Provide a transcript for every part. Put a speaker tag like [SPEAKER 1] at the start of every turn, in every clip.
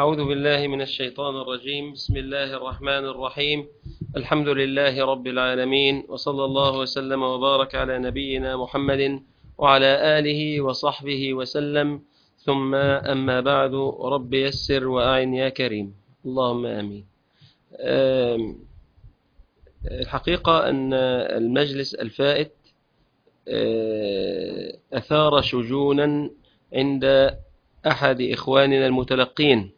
[SPEAKER 1] أعوذ بالله من الشيطان الرجيم بسم الله الرحمن الرحيم الحمد لله رب العالمين وصلى الله وسلم وبارك على نبينا محمد وعلى آله وصحبه وسلم ثم أما بعد رب يسر وأعن يا كريم اللهم آمين آم، الحقيقة أن المجلس الفائت آه، أثار شجونا عند أحد إخواننا المتلقين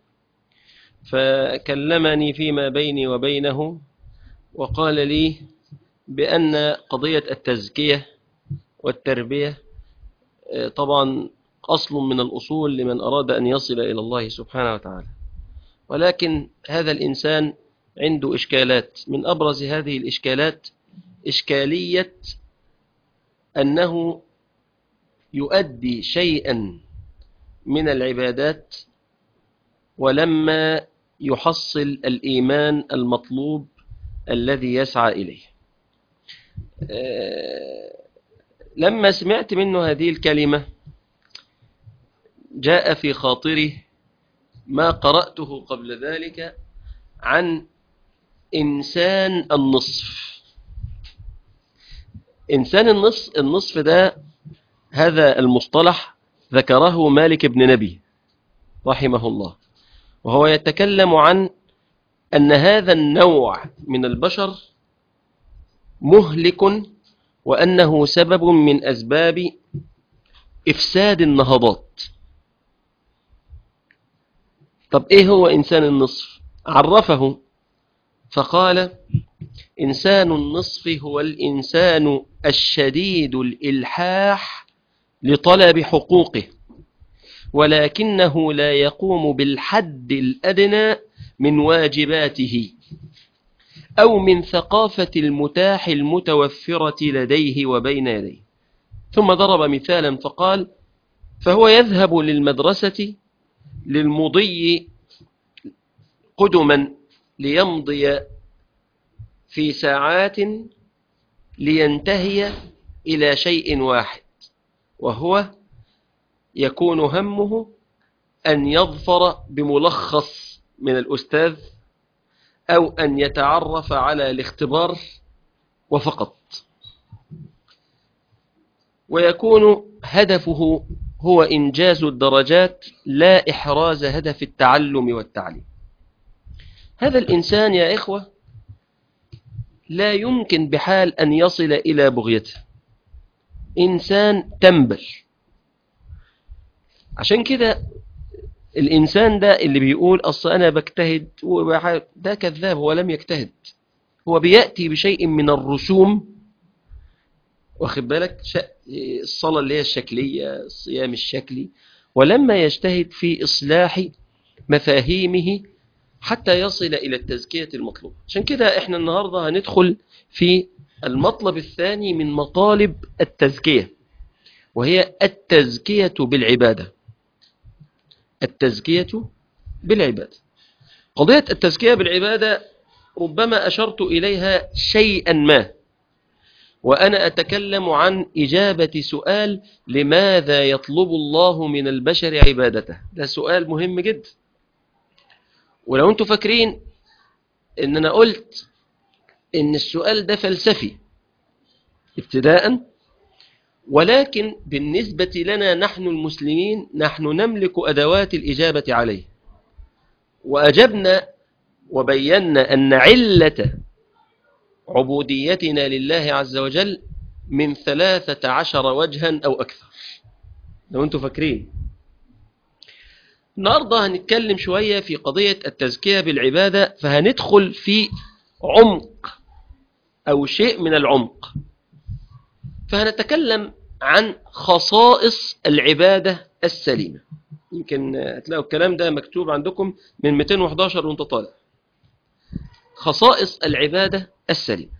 [SPEAKER 1] فكلمني فيما بيني وبينه وقال لي بأن قضية التزكية والتربية آه، طبعا أصل من الأصول لمن أراد أن يصل إلى الله سبحانه وتعالى ولكن هذا الإنسان عنده إشكالات من أبرز هذه الإشكالات إشكالية أنه يؤدي شيئا من العبادات ولما يحصل الإيمان المطلوب الذي يسعى إليه آه، لما سمعت منه هذه الكلمة جاء في خاطري ما قرأته قبل ذلك عن إنسان النصف إنسان النصف النصف ده هذا المصطلح ذكره مالك بن نبي رحمه الله وهو يتكلم عن أن هذا النوع من البشر مهلك وأنه سبب من أسباب إفساد النهضات طب إيه هو إنسان النصف عرفه فقال إنسان النصف هو الإنسان الشديد الإلحاح لطلب حقوقه ولكنه لا يقوم بالحد الأدنى من واجباته أو من ثقافة المتاح المتوفرة لديه وبين يديه ثم ضرب مثالا فقال فهو يذهب للمدرسة للمضي قدما ليمضي في ساعات لينتهي إلى شيء واحد وهو يكون همه أن يظفر بملخص من الأستاذ أو أن يتعرف على الاختبار وفقط ويكون هدفه هو إنجاز الدرجات لا إحراز هدف التعلم والتعليم هذا الإنسان يا إخوة لا يمكن بحال أن يصل إلى بغيته إنسان تنبل عشان كده الإنسان ده اللي بيقول أصل أنا بجتهد وبحاول- ده كذاب هو لم يجتهد هو بيأتي بشيء من الرسوم واخد بالك ش- الصلاة اللي هي الشكلية الصيام الشكلي ولما يجتهد في إصلاح مفاهيمه حتى يصل إلى التزكية المطلوبة عشان كده إحنا النهاردة هندخل في المطلب الثاني من مطالب التزكية وهي التزكية بالعبادة التزكية بالعبادة قضية التزكية بالعبادة ربما أشرت إليها شيئا ما وأنا أتكلم عن إجابة سؤال لماذا يطلب الله من البشر عبادته ده سؤال مهم جدا ولو أنتم فاكرين إن أنا قلت إن السؤال ده فلسفي ابتداء ولكن بالنسبة لنا نحن المسلمين نحن نملك أدوات الإجابة عليه وأجبنا وبينا أن علة عبوديتنا لله عز وجل من ثلاثة عشر وجها أو أكثر لو أنتم فاكرين النهاردة هنتكلم شوية في قضية التزكية بالعبادة فهندخل في عمق أو شيء من العمق فهنتكلم عن خصائص العبادة السليمة يمكن هتلاقوا الكلام ده مكتوب عندكم من 211 وانت طالع خصائص العبادة السليمة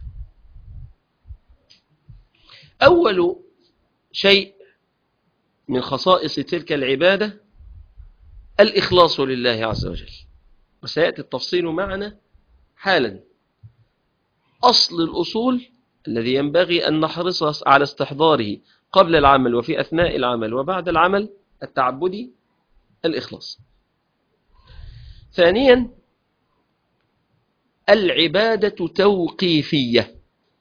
[SPEAKER 1] أول شيء من خصائص تلك العبادة الإخلاص لله عز وجل وسيأتي التفصيل معنا حالا أصل الأصول الذي ينبغي أن نحرص على استحضاره قبل العمل وفي أثناء العمل وبعد العمل التعبدي الإخلاص ثانيا العبادة توقيفية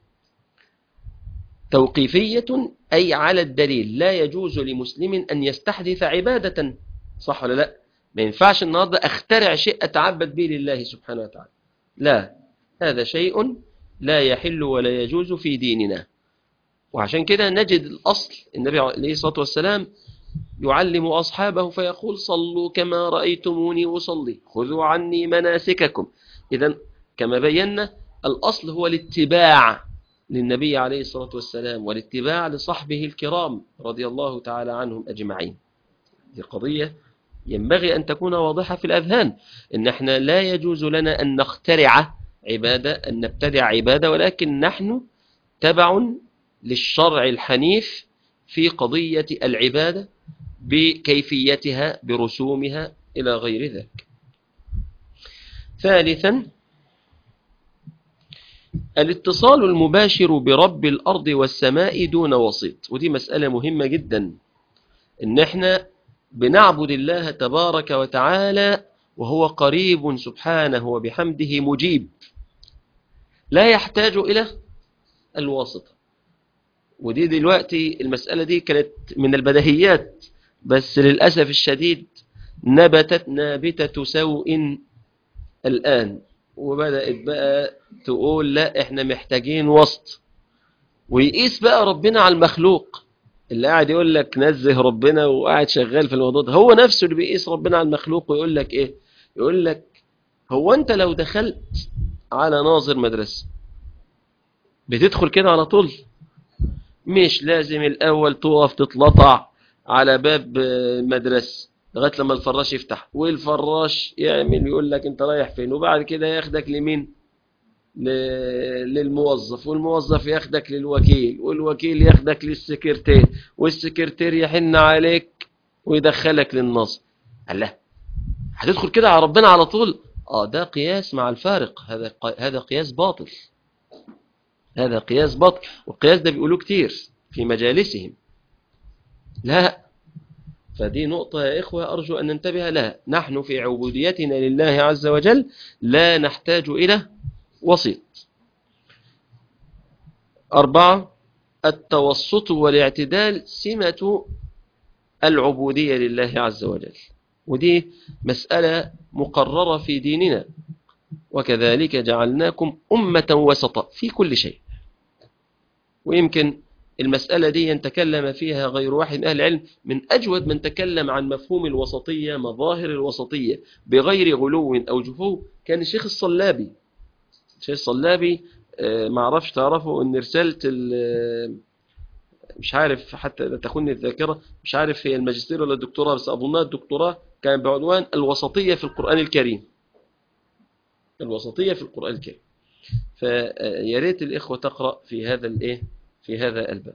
[SPEAKER 1] توقيفية أي على الدليل لا يجوز لمسلم أن يستحدث عبادة صح ولا لا ما ينفعش النهاردة أخترع شيء أتعبد به لله سبحانه وتعالى لا هذا شيء لا يحل ولا يجوز في ديننا وعشان كده نجد الأصل النبي عليه الصلاة والسلام يعلم أصحابه فيقول صلوا كما رأيتموني أصلي خذوا عني مناسككم إذا كما بينا الأصل هو الاتباع للنبي عليه الصلاة والسلام والاتباع لصحبه الكرام رضي الله تعالى عنهم أجمعين دي قضية ينبغي أن تكون واضحة في الأذهان إن احنا لا يجوز لنا أن نخترع عبادة أن نبتدع عبادة ولكن نحن تبع للشرع الحنيف في قضية العبادة بكيفيتها برسومها إلى غير ذلك ثالثا الاتصال المباشر برب الأرض والسماء دون وسيط ودي مسألة مهمة جدا إن احنا بنعبد الله تبارك وتعالى وهو قريب سبحانه وبحمده مجيب لا يحتاج إلى الواسطة ودي دلوقتي المسألة دي كانت من البدهيات بس للأسف الشديد نبتت نابتة سوء الآن وبدأت بقى تقول لا احنا محتاجين وسط ويقيس بقى ربنا على المخلوق اللي قاعد يقول لك نزه ربنا وقاعد شغال في الموضوع ده هو نفسه اللي بيقيس ربنا على المخلوق ويقول لك ايه يقول لك هو انت لو دخلت على ناظر مدرسة بتدخل كده على طول مش لازم الاول تقف تتلطع على باب مدرسة لغاية لما الفراش يفتح والفراش يعمل يقول لك انت رايح فين وبعد كده ياخدك لمين للموظف والموظف ياخدك للوكيل والوكيل ياخدك للسكرتير والسكرتير يحن عليك ويدخلك للنصب الله هتدخل كده على ربنا على طول اه ده قياس مع الفارق هذا هذا قياس باطل هذا قياس باطل والقياس ده بيقولوه كتير في مجالسهم لا فدي نقطة يا إخوة أرجو أن ننتبه لها نحن في عبوديتنا لله عز وجل لا نحتاج إلى وسيط أربعة التوسط والاعتدال سمة العبودية لله عز وجل ودي مسألة مقررة في ديننا وكذلك جعلناكم أمة وسطا في كل شيء ويمكن المسألة دي يتكلم فيها غير واحد من أهل العلم من أجود من تكلم عن مفهوم الوسطية مظاهر الوسطية بغير غلو أو جفو كان الشيخ الصلابي الشيخ الصلابي ما عرفش تعرفه ان رسالة مش عارف حتى تخوني الذاكرة مش عارف هي الماجستير ولا الدكتوراه بس أظنها الدكتوراه كان بعنوان الوسطية في القرآن الكريم الوسطية في القرآن الكريم فيا ريت الإخوة تقرأ في هذا الإيه في هذا الباب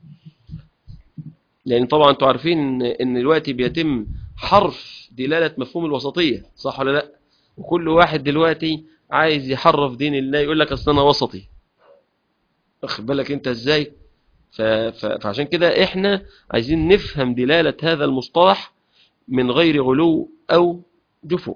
[SPEAKER 1] لأن طبعا انتوا عارفين ان دلوقتي بيتم حرف دلالة مفهوم الوسطية صح ولا لا وكل واحد دلوقتي عايز يحرف دين الله يقول لك اصل انا وسطي واخد بالك انت ازاي ف... ف... فعشان كده احنا عايزين نفهم دلالة هذا المصطلح من غير غلو او جفو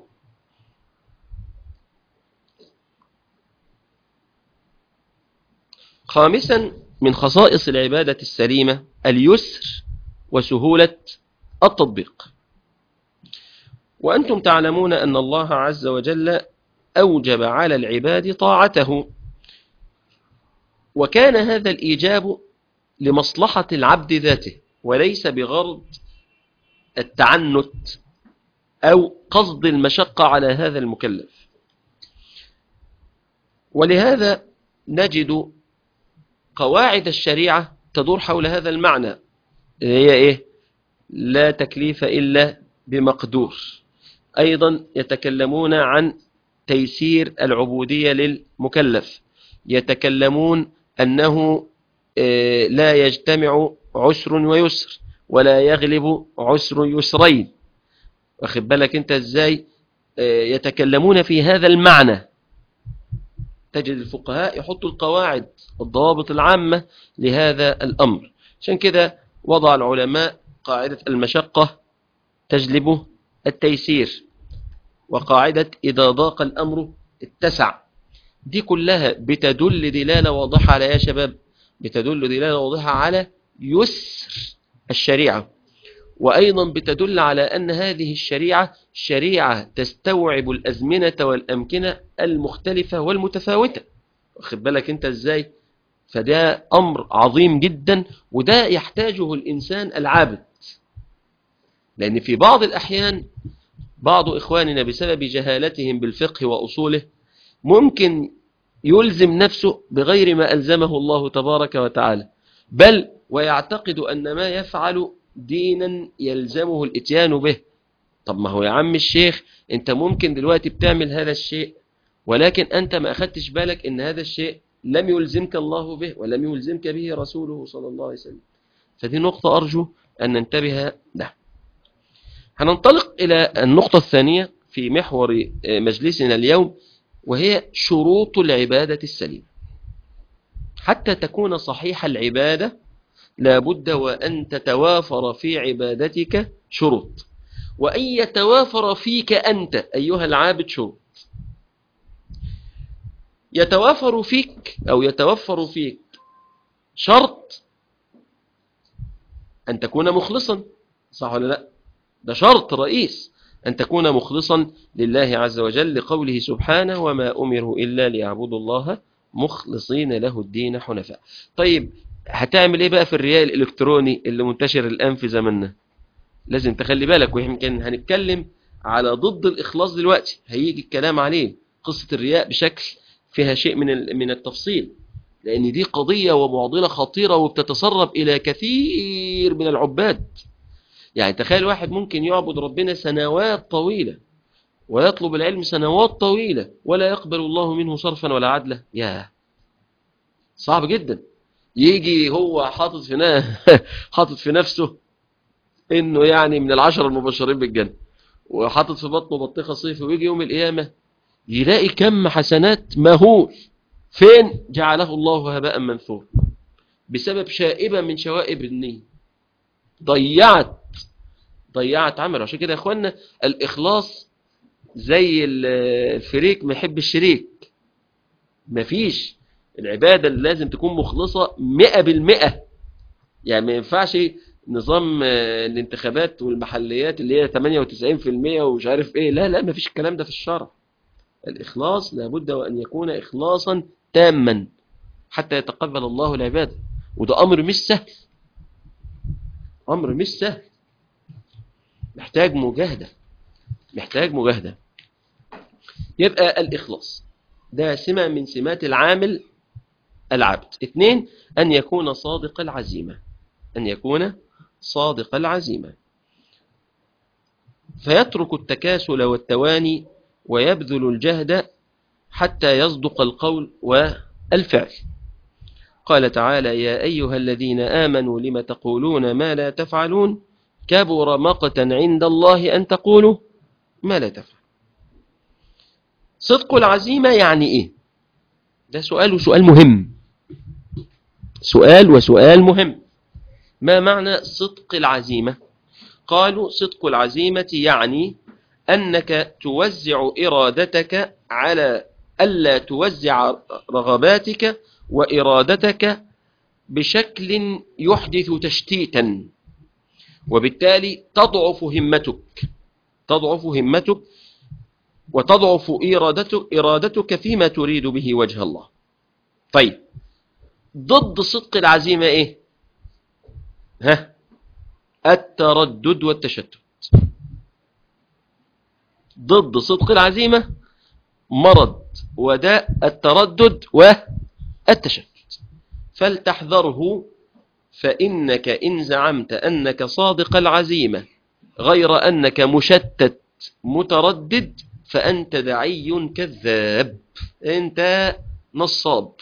[SPEAKER 1] خامسا من خصائص العبادة السليمة اليسر وسهولة التطبيق وأنتم تعلمون أن الله عز وجل أوجب على العباد طاعته وكان هذا الإيجاب لمصلحة العبد ذاته وليس بغرض التعنت أو قصد المشقة على هذا المكلف ولهذا نجد قواعد الشريعة تدور حول هذا المعنى هي إيه؟ لا تكليف إلا بمقدور أيضا يتكلمون عن تيسير العبودية للمكلف يتكلمون أنه لا يجتمع عسر ويسر ولا يغلب عسر يسرين واخد بالك انت ازاي يتكلمون في هذا المعنى تجد الفقهاء يحطوا القواعد الضوابط العامة لهذا الأمر عشان كده وضع العلماء قاعدة المشقة تجلب التيسير وقاعدة إذا ضاق الأمر اتسع دي كلها بتدل دلالة واضحة على يا شباب بتدل دلالة واضحة على يسر الشريعة وأيضا بتدل على أن هذه الشريعة شريعة تستوعب الأزمنة والأمكنة المختلفة والمتفاوتة واخد بالك أنت إزاي فده أمر عظيم جدا وده يحتاجه الإنسان العابد لأن في بعض الأحيان بعض إخواننا بسبب جهالتهم بالفقه وأصوله ممكن يلزم نفسه بغير ما ألزمه الله تبارك وتعالى بل ويعتقد أن ما يفعل دينا يلزمه الاتيان به طب ما هو يا عم الشيخ انت ممكن دلوقتي بتعمل هذا الشيء ولكن انت ما اخدتش بالك ان هذا الشيء لم يلزمك الله به ولم يلزمك به رسوله صلى الله عليه وسلم فدي نقطة أرجو أن ننتبه لها هننطلق إلى النقطة الثانية في محور مجلسنا اليوم وهي شروط العبادة السليمة حتى تكون صحيح العبادة لابد وأن تتوافر في عبادتك شروط وأن يتوافر فيك أنت أيها العابد شروط يتوافر فيك أو يتوفر فيك شرط أن تكون مخلصا صح ولا لا ده شرط رئيس أن تكون مخلصا لله عز وجل لقوله سبحانه وما أمروا إلا ليعبدوا الله مخلصين له الدين حنفاء طيب هتعمل ايه بقى في الرياء الالكتروني اللي منتشر الان في زماننا لازم تخلي بالك ويمكن هنتكلم على ضد الاخلاص دلوقتي هيجي الكلام عليه قصة الرياء بشكل فيها شيء من من التفصيل لان دي قضية ومعضلة خطيرة وبتتسرب الى كثير من العباد يعني تخيل واحد ممكن يعبد ربنا سنوات طويلة ويطلب العلم سنوات طويلة ولا يقبل الله منه صرفا ولا عدلا يا صعب جدا يجي هو حاطط في حاطط في نفسه انه يعني من العشر المبشرين بالجنة وحاطط في بطنه بطيخة صيف ويجي يوم القيامة يلاقي كم حسنات مهول فين جعله الله هباء منثور بسبب شائبة من شوائب النية ضيعت ضيعت عمله عشان كده يا اخوانا الاخلاص زي الفريق ما يحب الشريك مفيش العبادة اللي لازم تكون مخلصة مئة بالمئة يعني ما ينفعش نظام الانتخابات والمحليات اللي هي 98% ومش عارف ايه لا لا ما فيش الكلام ده في الشرع الإخلاص لابد وأن يكون إخلاصا تاما حتى يتقبل الله العبادة وده أمر مش سهل أمر مش سهل محتاج مجاهدة محتاج مجاهدة يبقى الإخلاص ده سمة من سمات العامل العبد اثنين أن يكون صادق العزيمة أن يكون صادق العزيمة فيترك التكاسل والتواني ويبذل الجهد حتى يصدق القول والفعل قال تعالى يا أيها الذين آمنوا لم تقولون ما لا تفعلون كبر مقتا عند الله أن تقولوا ما لا تفعل صدق العزيمة يعني إيه ده سؤال وسؤال مهم سؤال وسؤال مهم ما معنى صدق العزيمة قالوا صدق العزيمة يعني أنك توزع إرادتك على ألا توزع رغباتك وإرادتك بشكل يحدث تشتيتا وبالتالي تضعف همتك تضعف همتك وتضعف إرادتك, إرادتك فيما تريد به وجه الله طيب ضد صدق العزيمة إيه ها التردد والتشتت ضد صدق العزيمة مرض وداء التردد والتشتت فلتحذره فإنك إن زعمت أنك صادق العزيمة غير أنك مشتت متردد فأنت دعي كذاب أنت نصاب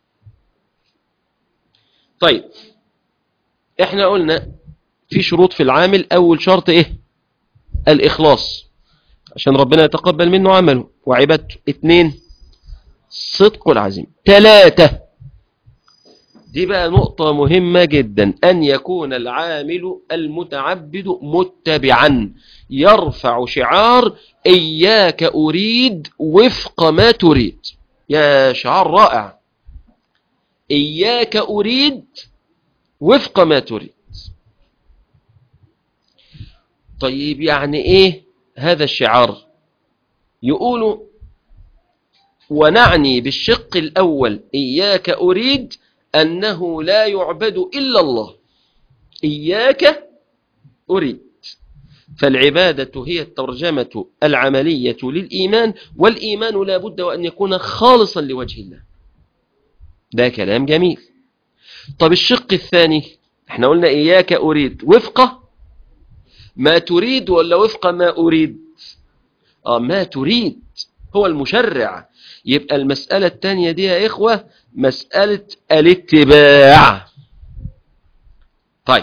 [SPEAKER 1] طيب احنا قلنا في شروط في العامل أول شرط إيه الإخلاص عشان ربنا يتقبل منه عمله وعبادته اثنين صدق العزيمة ثلاثة دي بقى نقطة مهمة جدا أن يكون العامل المتعبد متبعا يرفع شعار إياك أريد وفق ما تريد يا شعار رائع إياك أريد وفق ما تريد طيب يعني إيه هذا الشعار يقولوا ونعني بالشق الأول إياك أريد أنه لا يعبد إلا الله إياك أريد فالعبادة هي الترجمة العملية للإيمان والإيمان لا بد وأن يكون خالصا لوجه الله ده كلام جميل طب الشق الثاني احنا قلنا إياك أريد وفق ما تريد ولا وفق ما أريد آه ما تريد هو المشرع يبقى المسألة الثانية دي يا إخوة مسألة الاتباع طيب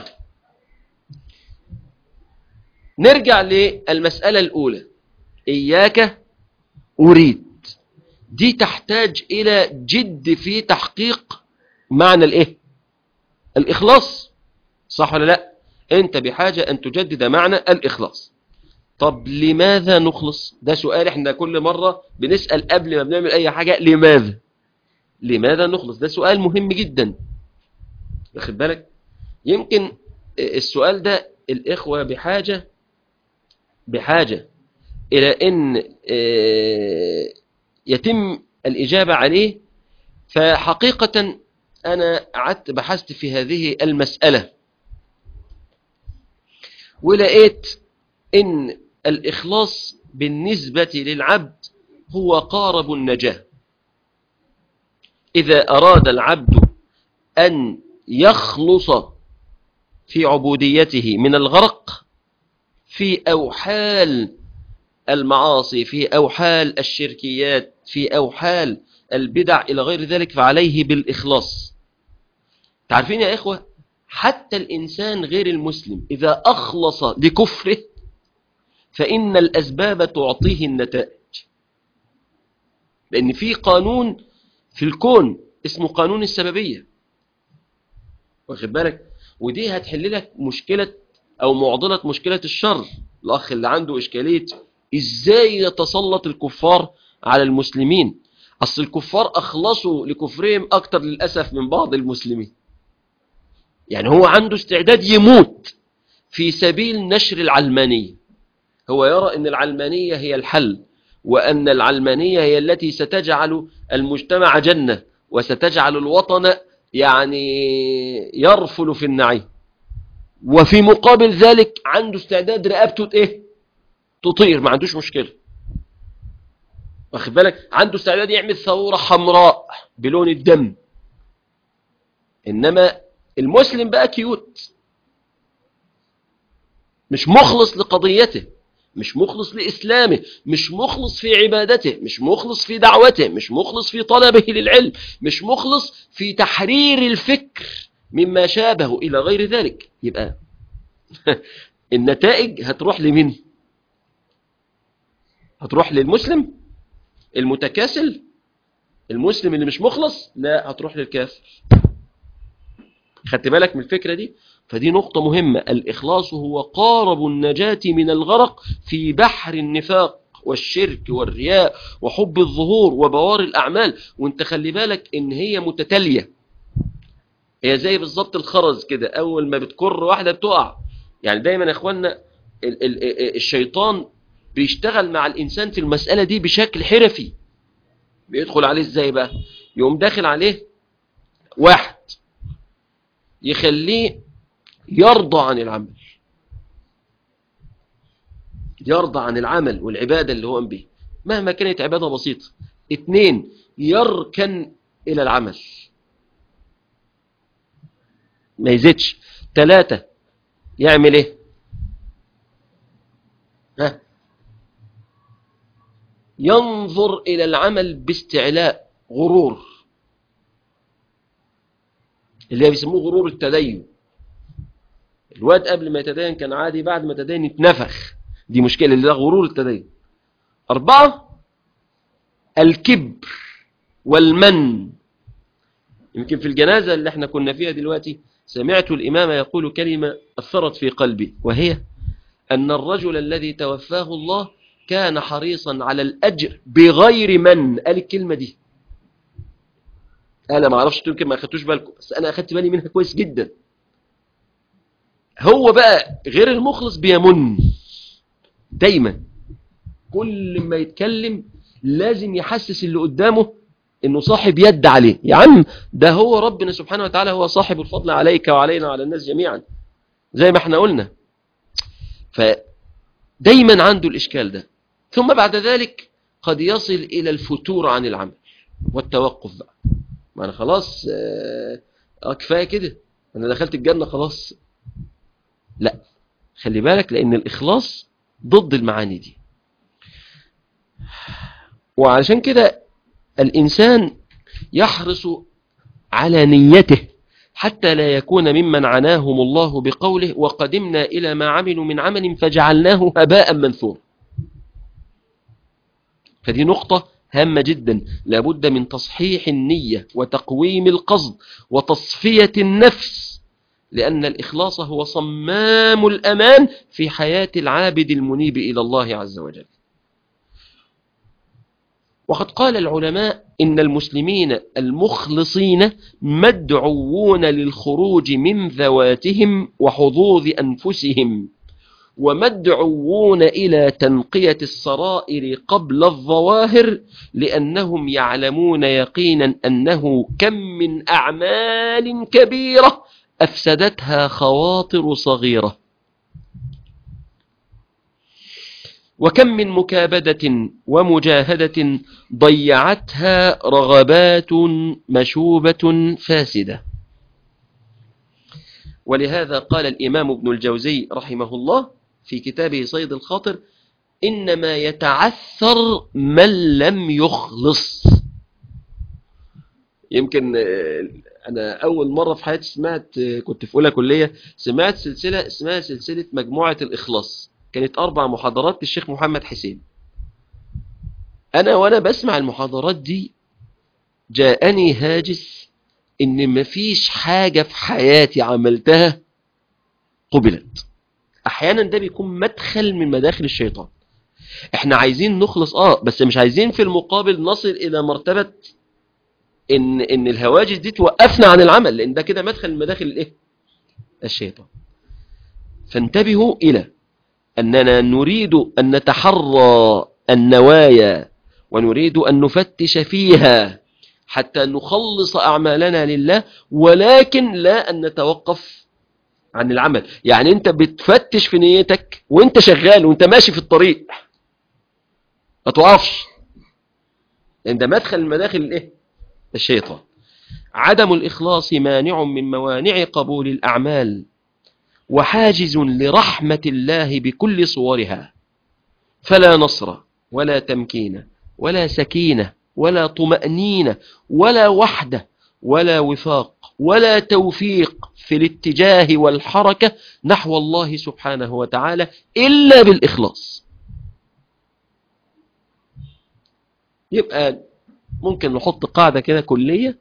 [SPEAKER 1] نرجع للمسألة الأولى إياك أريد دي تحتاج إلى جد في تحقيق معنى الإيه الإخلاص صح ولا لا أنت بحاجة أن تجدد معنى الإخلاص طب لماذا نخلص ده سؤال احنا كل مرة بنسأل قبل ما بنعمل أي حاجة لماذا لماذا نخلص ده سؤال مهم جدا واخد بالك يمكن السؤال ده الإخوة بحاجة بحاجة إلى أن يتم الإجابة عليه فحقيقة أنا قعدت بحثت في هذه المسألة ولقيت إن الإخلاص بالنسبة للعبد هو قارب النجاة إذا أراد العبد أن يخلص في عبوديته من الغرق في أوحال المعاصي في أوحال الشركيات في أوحال البدع إلى غير ذلك فعليه بالإخلاص تعرفين يا إخوة حتى الإنسان غير المسلم إذا أخلص لكفره فإن الأسباب تعطيه النتائج لأن في قانون في الكون اسمه قانون السببية واخد بالك ودي هتحل لك مشكلة أو معضلة مشكلة الشر الأخ اللي عنده إشكالية إزاي يتسلط الكفار على المسلمين أصل الكفار أخلصوا لكفرهم أكتر للأسف من بعض المسلمين يعني هو عنده استعداد يموت في سبيل نشر العلمانية هو يرى أن العلمانية هي الحل وأن العلمانية هي التي ستجعل المجتمع جنة وستجعل الوطن يعني يرفل في النعيم وفي مقابل ذلك عنده استعداد رقبته ايه تطير ما عندوش مشكلة واخد بالك عنده استعداد يعمل ثورة حمراء بلون الدم إنما المسلم بقى كيوت مش مخلص لقضيته مش مخلص لإسلامه مش مخلص في عبادته مش مخلص في دعوته مش مخلص في طلبه للعلم مش مخلص في تحرير الفكر مما شابه إلى غير ذلك يبقى النتائج هتروح لمين هتروح للمسلم المتكاسل المسلم اللي مش مخلص لا هتروح للكافر خدت بالك من الفكرة دي فدي نقطة مهمة الإخلاص هو قارب النجاة من الغرق في بحر النفاق والشرك والرياء وحب الظهور وبوار الأعمال وانت خلي بالك ان هي متتالية هي زي بالظبط الخرز كده أول ما بتكر واحدة بتقع يعني دايما يا اخوانا ال ال الشيطان بيشتغل مع الإنسان في المسألة دي بشكل حرفي بيدخل عليه ازاي بقى يقوم داخل عليه واحد يخليه يرضى عن العمل يرضى عن العمل والعبادة اللي هو به مهما كانت عبادة بسيطة اتنين يركن إلى العمل ما يزيدش ثلاثة يعمل ايه ها ينظر إلى العمل باستعلاء غرور اللي هي بيسموه غرور التدين الواد قبل ما يتدين كان عادي بعد ما تدين يتنفخ دي مشكلة اللي ده غرور التدين أربعة الكبر والمن يمكن في الجنازة اللي احنا كنا فيها دلوقتي سمعت الإمام يقول كلمة أثرت في قلبي وهي أن الرجل الذي توفاه الله كان حريصا على الأجر بغير من قال الكلمة دي أنا ما أعرفش يمكن ما أخدتوش بالكم بس أنا أخدت بالي منها كويس جدا هو بقى غير المخلص بيمن دايما كل ما يتكلم لازم يحسس اللي قدامه انه صاحب يد عليه يا عم ده هو ربنا سبحانه وتعالى هو صاحب الفضل عليك وعلينا وعلى الناس جميعا زي ما احنا قلنا فدايما عنده الاشكال ده ثم بعد ذلك قد يصل الى الفتور عن العمل والتوقف بقى ما انا خلاص اه كفايه كده انا دخلت الجنه خلاص لا خلي بالك لان الاخلاص ضد المعاني دي وعلشان كده الإنسان يحرص على نيته حتى لا يكون ممن عناهم الله بقوله وقدمنا إلى ما عملوا من عمل فجعلناه هباء منثورا فدي نقطة هامة جدا لابد من تصحيح النية وتقويم القصد وتصفية النفس لأن الإخلاص هو صمام الأمان في حياة العابد المنيب إلى الله عز وجل وقد قال العلماء إن المسلمين المخلصين مدعوون للخروج من ذواتهم وحظوظ أنفسهم ومدعوون إلى تنقية السرائر قبل الظواهر لأنهم يعلمون يقينا أنه كم من أعمال كبيرة أفسدتها خواطر صغيرة وكم من مكابدة ومجاهدة ضيعتها رغبات مشوبة فاسدة ولهذا قال الإمام ابن الجوزي رحمه الله في كتابه صيد الخاطر إنما يتعثر من لم يخلص يمكن أنا أول مرة في حياتي سمعت كنت في أولى كلية سمعت سلسلة اسمها سلسلة مجموعة الإخلاص كانت أربع محاضرات للشيخ محمد حسين أنا وأنا بسمع المحاضرات دي جاءني هاجس إن مفيش حاجة في حياتي عملتها قبلت أحيانا ده بيكون مدخل من مداخل الشيطان احنا عايزين نخلص اه بس مش عايزين في المقابل نصل الى مرتبة ان ان الهواجس دي توقفنا عن العمل لان ده كده مدخل من مداخل الايه الشيطان فانتبهوا الى أننا نريد أن نتحرى النوايا ونريد أن نفتش فيها حتى نخلص أعمالنا لله ولكن لا أن نتوقف عن العمل يعني أنت بتفتش في نيتك وأنت شغال وأنت ماشي في الطريق ما توقفش لأن ده مدخل المداخل الإيه؟ الشيطان عدم الإخلاص مانع من موانع قبول الأعمال وحاجز لرحمة الله بكل صورها فلا نصر ولا تمكين ولا سكينة ولا طمأنينة ولا وحدة ولا وفاق ولا توفيق في الاتجاه والحركة نحو الله سبحانه وتعالى إلا بالإخلاص يبقى ممكن نحط قاعدة كده كلية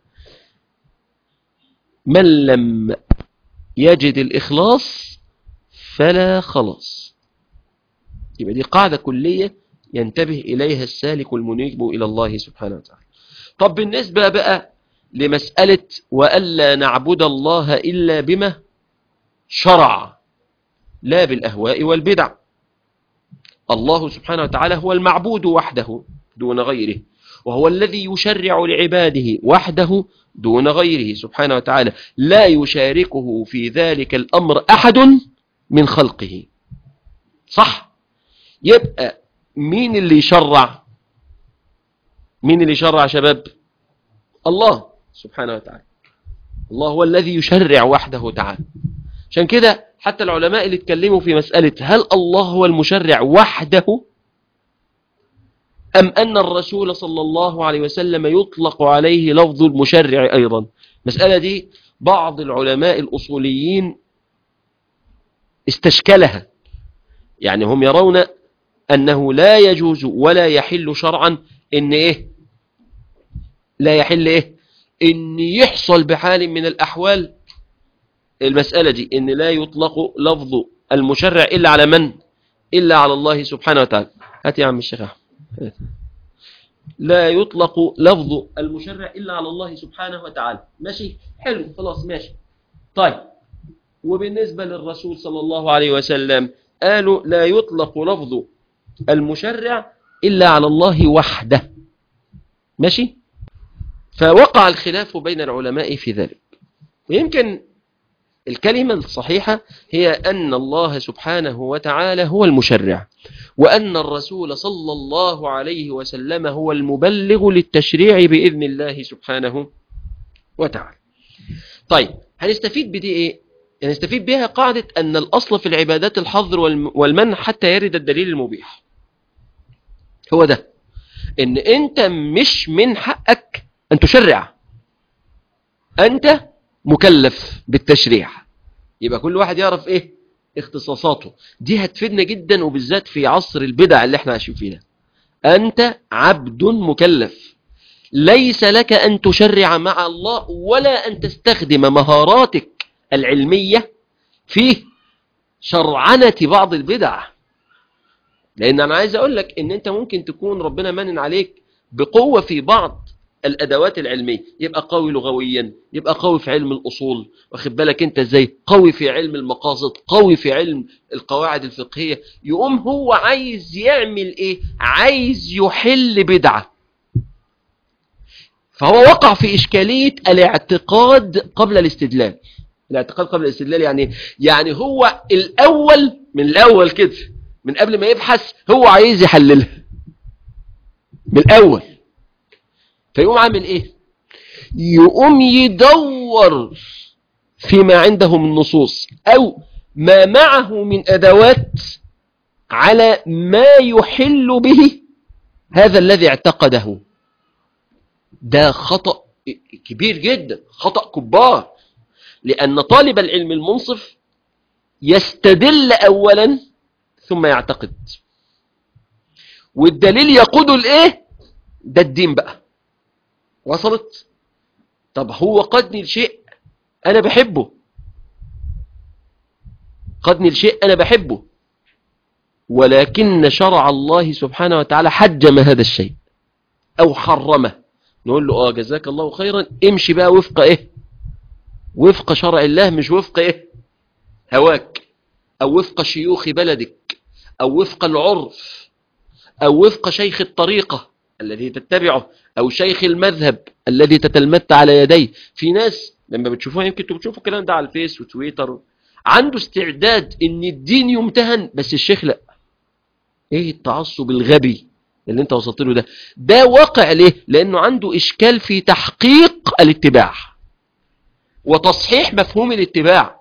[SPEAKER 1] من لم يجد الإخلاص فلا خلاص يبقى دي قاعدة كلية ينتبه إليها السالك المنيب إلى الله سبحانه وتعالى طب بالنسبة بقى لمسألة وألا نعبد الله إلا بما شرع لا بالأهواء والبدع الله سبحانه وتعالى هو المعبود وحده دون غيره وهو الذي يشرع لعباده وحده دون غيره سبحانه وتعالى لا يشاركه في ذلك الأمر أحد من خلقه صح يبقى مين اللي يشرع مين اللي يشرع شباب الله سبحانه وتعالى الله هو الذي يشرع وحده تعالى عشان كده حتى العلماء اللي اتكلموا في مسألة هل الله هو المشرع وحده أم أن الرسول صلى الله عليه وسلم يطلق عليه لفظ المشرع أيضا مسألة دي بعض العلماء الأصوليين استشكلها يعني هم يرون أنه لا يجوز ولا يحل شرعا إن إيه لا يحل إيه ان يحصل بحال من الاحوال المسألة دي ان لا يطلق لفظ المشرع الا على من الا على الله سبحانه وتعالى هات يا عم الشيخ احمد لا يطلق لفظ المشرع الا على الله سبحانه وتعالى ماشي حلو خلاص ماشي طيب وبالنسبة للرسول صلى الله عليه وسلم قالوا لا يطلق لفظ المشرع إلا على الله وحده ماشي فوقع الخلاف بين العلماء في ذلك ويمكن الكلمة الصحيحة هي أن الله سبحانه وتعالى هو المشرع وأن الرسول صلى الله عليه وسلم هو المبلغ للتشريع بإذن الله سبحانه وتعالى طيب هنستفيد بدي إيه؟ هنستفيد بها قاعدة أن الأصل في العبادات الحظر والمنع حتى يرد الدليل المبيح هو ده ان انت مش من حقك ان تشرع انت مكلف بالتشريع يبقى كل واحد يعرف ايه اختصاصاته دي هتفيدنا جدا وبالذات في عصر البدع اللي احنا عايشين فيه ده انت عبد مكلف ليس لك ان تشرع مع الله ولا ان تستخدم مهاراتك العلمية في شرعنة بعض البدع لان انا عايز اقول لك ان انت ممكن تكون ربنا منن عليك بقوة في بعض الادوات العلمية يبقى قوي لغويا يبقى قوي في علم الاصول واخد بالك انت ازاي قوي في علم المقاصد قوي في علم القواعد الفقهية يقوم هو عايز يعمل ايه عايز يحل بدعة فهو وقع في اشكالية الاعتقاد قبل الاستدلال الاعتقاد قبل الاستدلال يعني يعني هو الاول من الاول كده من قبل ما يبحث هو عايز يحللها من الأول فيقوم عامل إيه يقوم يدور فيما عنده من نصوص أو ما معه من أدوات على ما يحل به هذا الذي اعتقده ده خطأ كبير جدا خطأ كبار لأن طالب العلم المنصف يستدل أولا ثم يعتقد والدليل يقوده لايه ده الدين بقى وصلت طب هو قدني لشيء انا بحبه قدني لشيء انا بحبه ولكن شرع الله سبحانه وتعالى حجم هذا الشيء او حرمه نقول له اه جزاك الله خيرا امشي بقى وفق ايه وفق شرع الله مش وفق ايه هواك او وفق شيوخ بلدك أو وفق العرف أو وفق شيخ الطريقة الذي تتبعه أو شيخ المذهب الذي تتلمت على يديه في ناس لما بتشوفوها يمكن بتشوفوا الكلام ده على الفيس وتويتر عنده استعداد ان الدين يمتهن بس الشيخ لا ايه التعصب الغبي اللي انت وصلت له ده ده واقع ليه لانه عنده اشكال في تحقيق الاتباع وتصحيح مفهوم الاتباع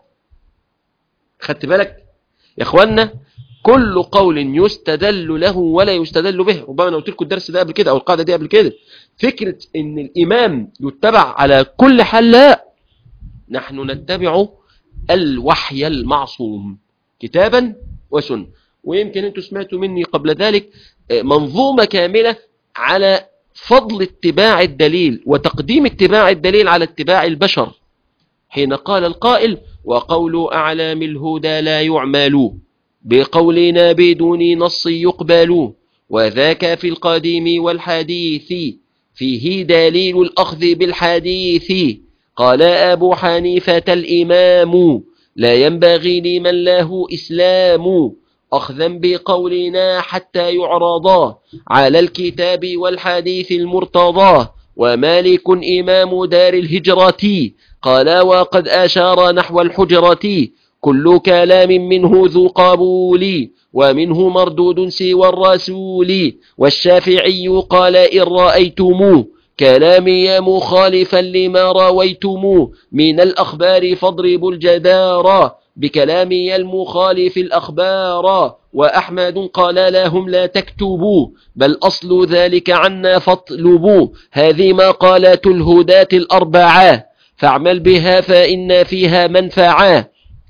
[SPEAKER 1] خدت بالك يا اخوانا كل قول يستدل له ولا يستدل به ربما انا قلت لكم الدرس ده قبل كده او القاعده دي قبل كده فكره ان الامام يتبع على كل حال لا نحن نتبع الوحي المعصوم كتابا وسنه ويمكن انتم سمعتوا مني قبل ذلك منظومه كامله على فضل اتباع الدليل وتقديم اتباع الدليل على اتباع البشر حين قال القائل وقول أعلام الهدى لا يعمل بقولنا بدون نص يقبل وذاك في القديم والحديث فيه دليل الأخذ بالحديث قال أبو حنيفة الإمام لا ينبغي لمن له إسلام أخذا بقولنا حتى يعرضا على الكتاب والحديث المرتضى ومالك إمام دار الهجرة قال وقد أشار نحو الحجرة كل كلام منه ذو قبول ومنه مردود سوى الرسول والشافعي قال إن رأيتم كلامي مخالفا لما رويتم من الأخبار فاضربوا الجدار بكلامي المخالف الأخبار وأحمد قال لهم لا تكتبوا بل أصل ذلك عنا فاطلبوا هذه مقالات الهداة الأربعة فاعمل بها فإن فيها منفعة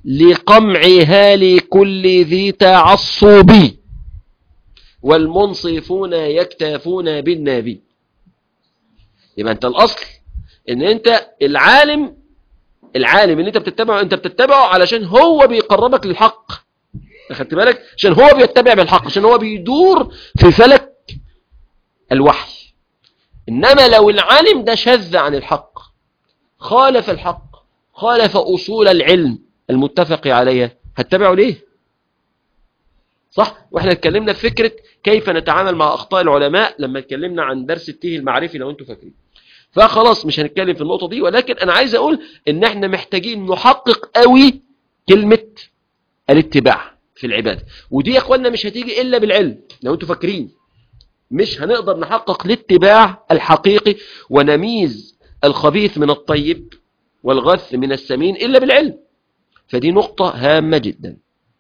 [SPEAKER 1] لقمعها لكل ذي تعصب والمنصفون يكتفون بالنبي يبقى أنت الأصل ان انت العالم العالم اللي انت بتتبعه انت بتتبعه علشان هو بيقربك للحق اخدت بالك عشان هو بيتبع بالحق عشان هو بيدور في فلك الوحي انما لو العالم ده شذ عن الحق خالف الحق خالف اصول العلم المتفق عليها هتتبعه ليه صح واحنا اتكلمنا في فكرة كيف نتعامل مع اخطاء العلماء لما اتكلمنا عن درس التيه المعرفي لو انتم فاكرين فخلاص مش هنتكلم في النقطة دي ولكن انا عايز اقول ان احنا محتاجين نحقق قوي كلمة الاتباع في العبادة ودي يا اخوانا مش هتيجي الا بالعلم لو انتم فاكرين مش هنقدر نحقق الاتباع الحقيقي ونميز الخبيث من الطيب والغث من السمين الا بالعلم فدي نقطة هامة جدا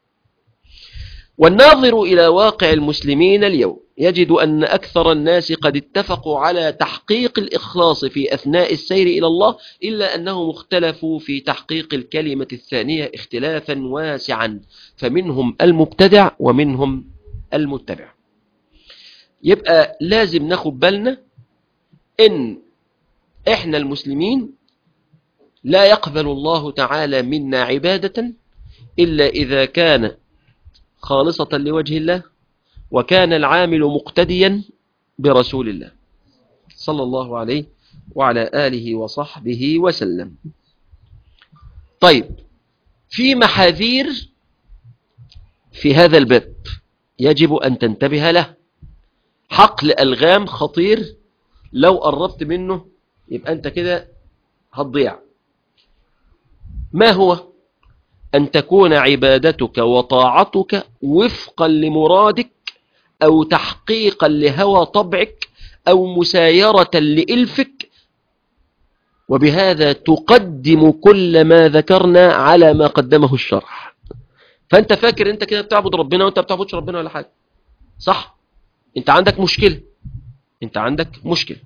[SPEAKER 1] والناظر إلى واقع المسلمين اليوم يجد أن أكثر الناس قد اتفقوا على تحقيق الإخلاص في أثناء السير إلى الله إلا أنهم اختلفوا في تحقيق الكلمة الثانية اختلافا واسعا فمنهم المبتدع ومنهم المتبع يبقى لازم ناخد بالنا إن إحنا المسلمين لا يقبل الله تعالى منا عبادة إلا إذا كان خالصة لوجه الله وكان العامل مقتديا برسول الله صلى الله عليه وعلى آله وصحبه وسلم طيب في محاذير في هذا الباب يجب أن تنتبه له حقل ألغام خطير لو قربت منه يبقى أنت كده هتضيع ما هو أن تكون عبادتك وطاعتك وفقا لمرادك أو تحقيقا لهوى طبعك أو مسايرة لإلفك وبهذا تقدم كل ما ذكرنا على ما قدمه الشرح فأنت فاكر أنت كده بتعبد ربنا وأنت بتعبدش ربنا ولا حاجة صح أنت عندك مشكلة أنت عندك مشكلة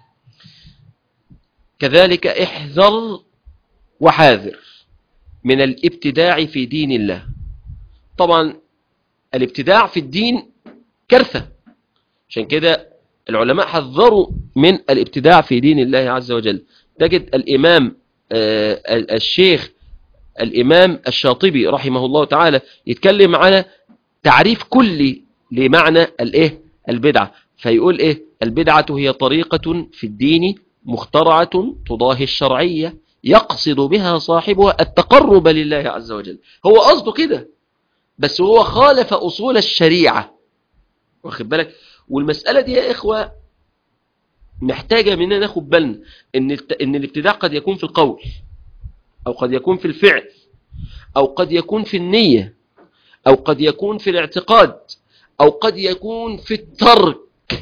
[SPEAKER 1] كذلك احذر وحاذر من الابتداع في دين الله طبعا الابتداع في الدين كارثة عشان كده العلماء حذروا من الابتداع في دين الله عز وجل تجد الإمام آه الشيخ الإمام الشاطبي رحمه الله تعالى يتكلم على تعريف كلي لمعنى الايه البدعة فيقول ايه البدعة هي طريقة في الدين مخترعة تضاهي الشرعية يقصد بها صاحبها التقرب لله عز وجل هو قصده كده بس هو خالف أصول الشريعة واخد بالك والمسألة دي يا إخوة محتاجة مننا ناخد بالنا إن, إن الابتداع قد يكون في القول أو قد يكون في الفعل أو قد يكون في النية أو قد يكون في الاعتقاد أو قد يكون في الترك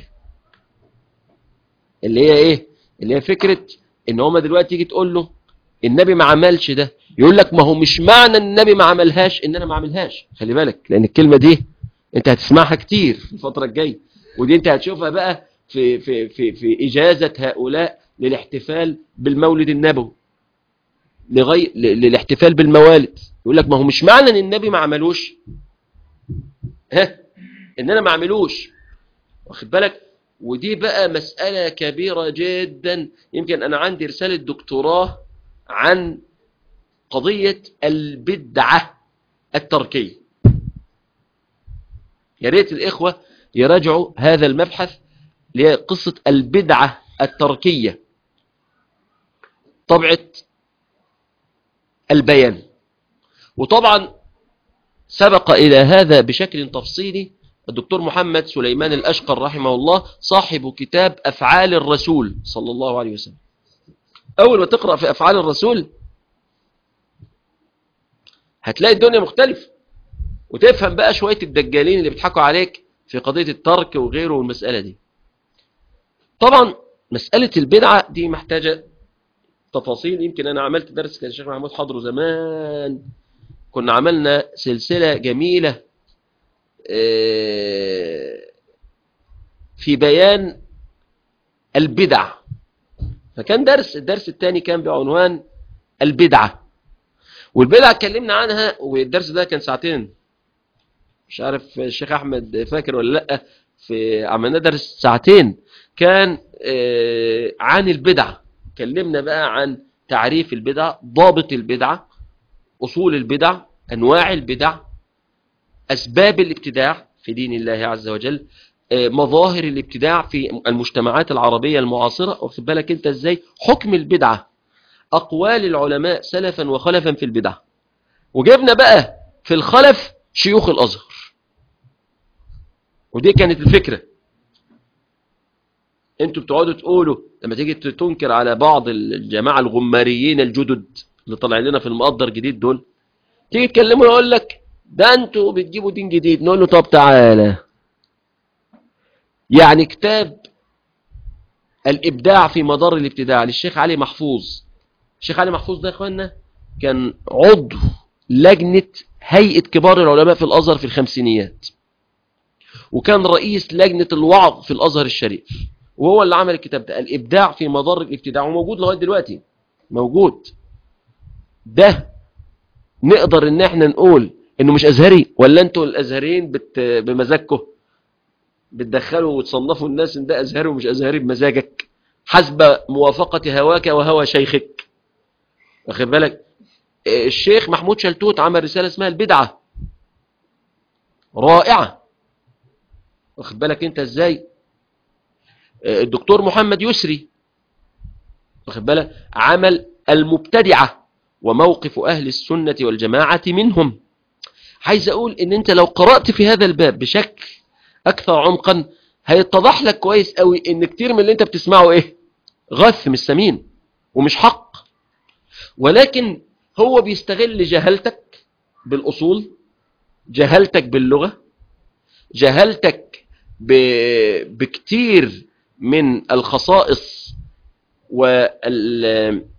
[SPEAKER 1] اللي هي إيه اللي هي فكرة إن هما دلوقتي تيجي تقول له النبي ما عملش ده يقول لك ما هو مش معنى النبي ما عملهاش ان انا ما عملهاش خلي بالك لان الكلمة دي انت هتسمعها كتير في الفترة الجاية ودي انت هتشوفها بقى في, في, في, في اجازة هؤلاء للاحتفال بالمولد النبوي لغي... للاحتفال بالموالد يقول لك ما هو مش معنى ان النبي ما عملوش ها ان انا ما عملوش واخد بالك ودي بقى مسألة كبيرة جدا يمكن انا عندي رسالة دكتوراه عن قضية البدعة التركية يا ريت الإخوة يراجعوا هذا المبحث لقصة البدعة التركية طبعة البيان وطبعا سبق إلى هذا بشكل تفصيلي الدكتور محمد سليمان الأشقر رحمه الله صاحب كتاب أفعال الرسول صلى الله عليه وسلم أول ما تقرأ في أفعال الرسول هتلاقي الدنيا مختلفة وتفهم بقى شوية الدجالين اللي بيضحكوا عليك في قضية الترك وغيره والمسألة دي طبعا مسألة البدعة دي محتاجة تفاصيل يمكن أنا عملت درس كان الشيخ محمود حضره زمان كنا عملنا سلسلة جميلة في بيان البدع فكان درس الدرس الثاني كان بعنوان البدعة والبدعة اتكلمنا عنها والدرس ده كان ساعتين مش عارف الشيخ أحمد فاكر ولا لأ في عملنا درس ساعتين كان عن البدعة اتكلمنا بقى عن تعريف البدع ضابط البدعة أصول البدع أنواع البدع أسباب الابتداع في دين الله عز وجل آه، مظاهر الابتداع في المجتمعات العربية المعاصرة واخد بالك انت ازاي حكم البدعة أقوال العلماء سلفا وخلفا في البدع وجبنا بقى في الخلف شيوخ الأزهر ودي كانت الفكرة انتوا بتقعدوا تقولوا لما تيجي تنكر على بعض الجماعة الغماريين الجدد اللي طالعين لنا في المقدر جديد دول تيجي تكلموا يقول لك ده انتوا بتجيبوا دين جديد نقول له طب تعالى يعني كتاب الإبداع في مدار الابتداع للشيخ علي محفوظ الشيخ علي محفوظ ده يا اخوانا كان عضو لجنة هيئة كبار العلماء في الأزهر في الخمسينيات وكان رئيس لجنة الوعظ في الأزهر الشريف وهو اللي عمل الكتاب ده الإبداع في مدار الابتداع وموجود لغاية دلوقتي موجود ده نقدر ان احنا نقول انه مش ازهري ولا انتوا الازهريين بت... بمزاجكم بتدخلوا وتصنفوا الناس ان ده ازهري ومش ازهري بمزاجك حسب موافقة هواك وهوى شيخك واخد بالك الشيخ محمود شلتوت عمل رسالة اسمها البدعة رائعة واخد بالك انت ازاي الدكتور محمد يسري واخد بالك عمل المبتدعة وموقف أهل السنة والجماعة منهم عايز أقول إن أنت لو قرأت في هذا الباب بشكل أكثر عمقا هيتضح لك كويس قوي إن كتير من اللي أنت بتسمعه إيه غث مش سمين ومش حق ولكن هو بيستغل جهلتك بالأصول جهلتك باللغة جهلتك ب... بكتير من الخصائص وال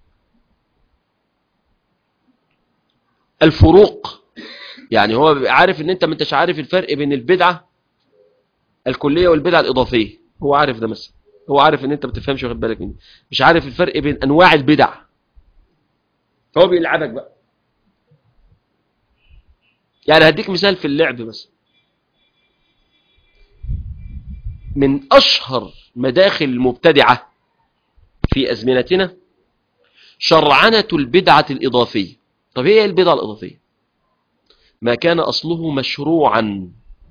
[SPEAKER 1] الفروق يعني هو بيبقى عارف ان انت ما انتش عارف الفرق بين البدعة الكلية والبدعة الإضافية هو عارف ده مثلا هو عارف ان انت ما بتفهمش واخد بالك مني مش عارف الفرق بين انواع البدع فهو بيلعبك بقى يعني هديك مثال في اللعب مثلا من أشهر مداخل المبتدعة في أزمنتنا شرعنة البدعة الإضافية طب ايه البدعة الإضافية ما كان أصله مشروعا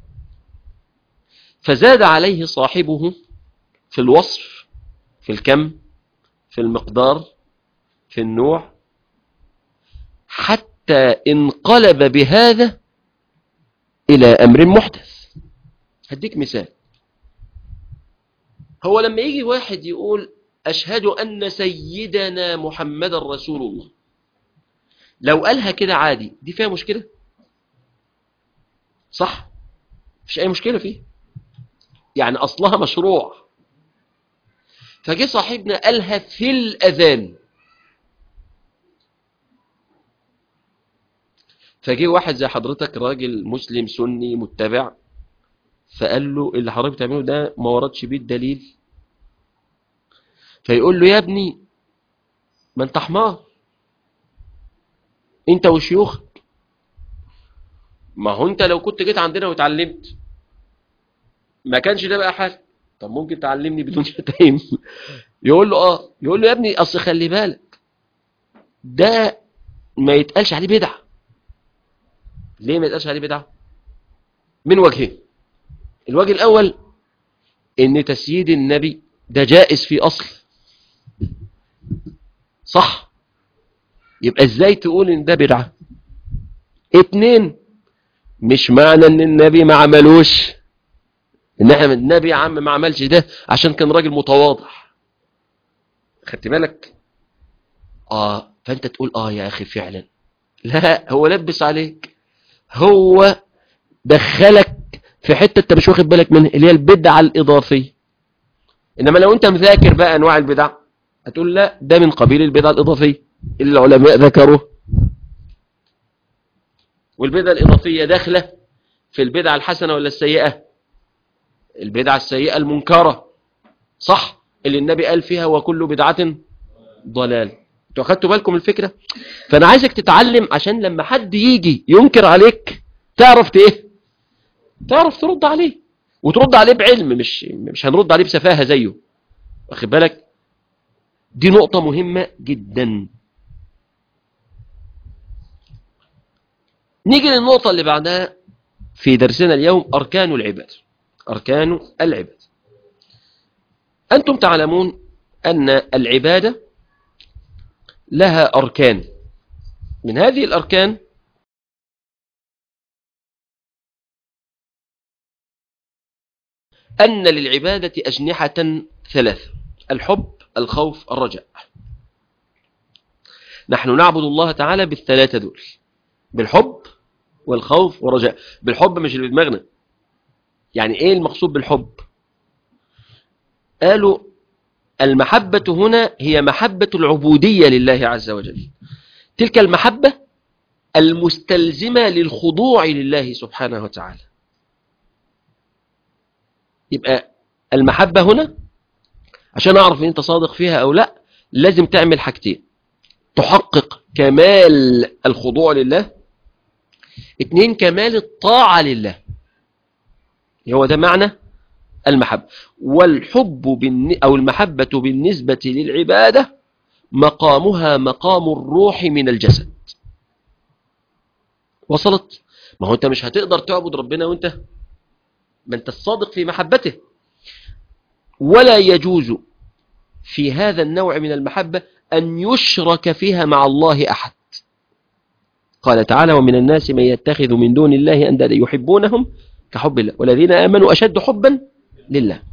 [SPEAKER 1] فزاد عليه صاحبه في الوصف في الكم في المقدار في النوع حتى انقلب بهذا إلى أمر محدث هديك مثال هو لما يجي واحد يقول أشهد أن سيدنا محمد رسول الله لو قالها كده عادي دي فيها مشكلة صح مفيش أي مشكلة فيه يعني أصلها مشروع فجي صاحبنا قالها في الأذان فجي واحد زي حضرتك راجل مسلم سني متبع فقال له اللي حضرتك بتعمله ده ما وردش بيه الدليل فيقول له يا ابني ما انت حمار انت وشيوخك ما هو انت لو كنت جيت عندنا وتعلمت ما كانش ده بقى حال طب ممكن تعلمني بدون شتايم يقول له اه يقول له يا ابني اصل خلي بالك ده ما يتقالش عليه بدعه ليه ما يتقالش عليه بدعه من وجهين الوجه الاول ان تسييد النبي ده جائز في اصل صح يبقى ازاي تقول ان ده بدعه اتنين مش معنى ان النبي ما عملوش ان احنا النبي يا عم ما عملش ده عشان كان راجل متواضع خدت بالك اه فانت تقول اه يا اخي فعلا لا هو لبس عليك هو دخلك في حته انت مش واخد بالك منها اللي هي البدعه الاضافيه انما لو انت مذاكر بقى انواع البدع هتقول لا ده من قبيل البدعه الاضافيه اللي العلماء ذكروه والبدعه الاضافيه داخله في البدعه الحسنه ولا السيئه البدعه السيئه المنكره صح اللي النبي قال فيها وكل بدعه ضلال انتوا اخدتوا بالكم الفكره فانا عايزك تتعلم عشان لما حد يجي ينكر عليك تعرف ايه تعرف ترد عليه وترد عليه بعلم مش مش هنرد عليه بسفاهه زيه واخد بالك دي نقطة مهمة جدا نيجي للنقطة اللي بعدها في درسنا اليوم أركان العباد أركان العباد أنتم تعلمون أن العبادة لها أركان من هذه الأركان أن للعبادة أجنحة ثلاثة الحب الخوف الرجاء نحن نعبد الله تعالى بالثلاثة دول بالحب والخوف والرجاء بالحب مش اللي بدماغنا يعني ايه المقصود بالحب قالوا المحبة هنا هي محبة العبودية لله عز وجل تلك المحبة المستلزمة للخضوع لله سبحانه وتعالى يبقى المحبة هنا عشان أعرف إن أنت صادق فيها أو لا لازم تعمل حاجتين تحقق كمال الخضوع لله اتنين كمال الطاعة لله هو ده معنى المحبة والحب بالن... أو المحبة بالنسبة للعبادة مقامها مقام الروح من الجسد وصلت ما هو أنت مش هتقدر تعبد ربنا وأنت ما أنت الصادق في محبته ولا يجوز في هذا النوع من المحبة أن يشرك فيها مع الله أحد قال تعالى ومن الناس من يتخذ من دون الله أندادا يحبونهم كحب الله والذين آمنوا أشد حبا لله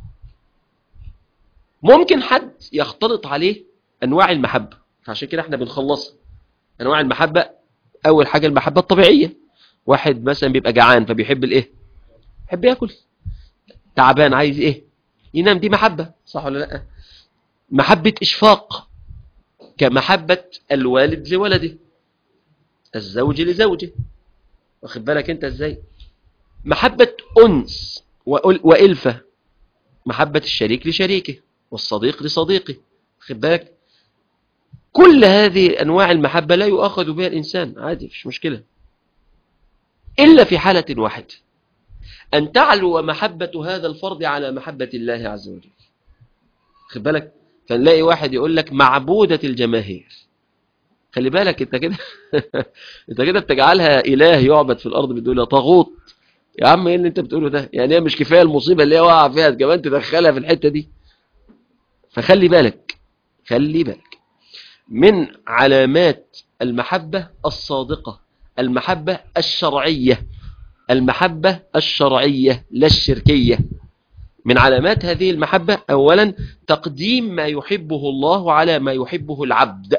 [SPEAKER 1] ممكن حد يختلط عليه أنواع المحبة فعشان كده احنا بنخلصها أنواع المحبة أول حاجة المحبة الطبيعية واحد مثلا بيبقى جعان فبيحب الإيه يحب يأكل تعبان عايز إيه ينام دي محبة صح ولا لا محبة إشفاق كمحبة الوالد لولده الزوج لزوجه واخد بالك انت ازاي محبة أنس وإلفة محبة الشريك لشريكه والصديق لصديقه واخد بالك كل هذه أنواع المحبة لا يؤخذ بها الإنسان عادي مش مشكلة إلا في حالة واحدة أن تعلو محبة هذا الفرد على محبة الله عز وجل خد بالك فنلاقي واحد يقول لك معبودة الجماهير خلي بالك انت كده انت كده بتجعلها اله يعبد في الارض بتقول طاغوت يا عم ايه اللي انت بتقوله ده يعني هي مش كفايه المصيبه اللي هي واقعه فيها كمان تدخلها في الحته دي فخلي بالك خلي بالك من علامات المحبه الصادقه المحبه الشرعيه المحبه الشرعيه لا الشركيه من علامات هذه المحبه اولا تقديم ما يحبه الله على ما يحبه العبد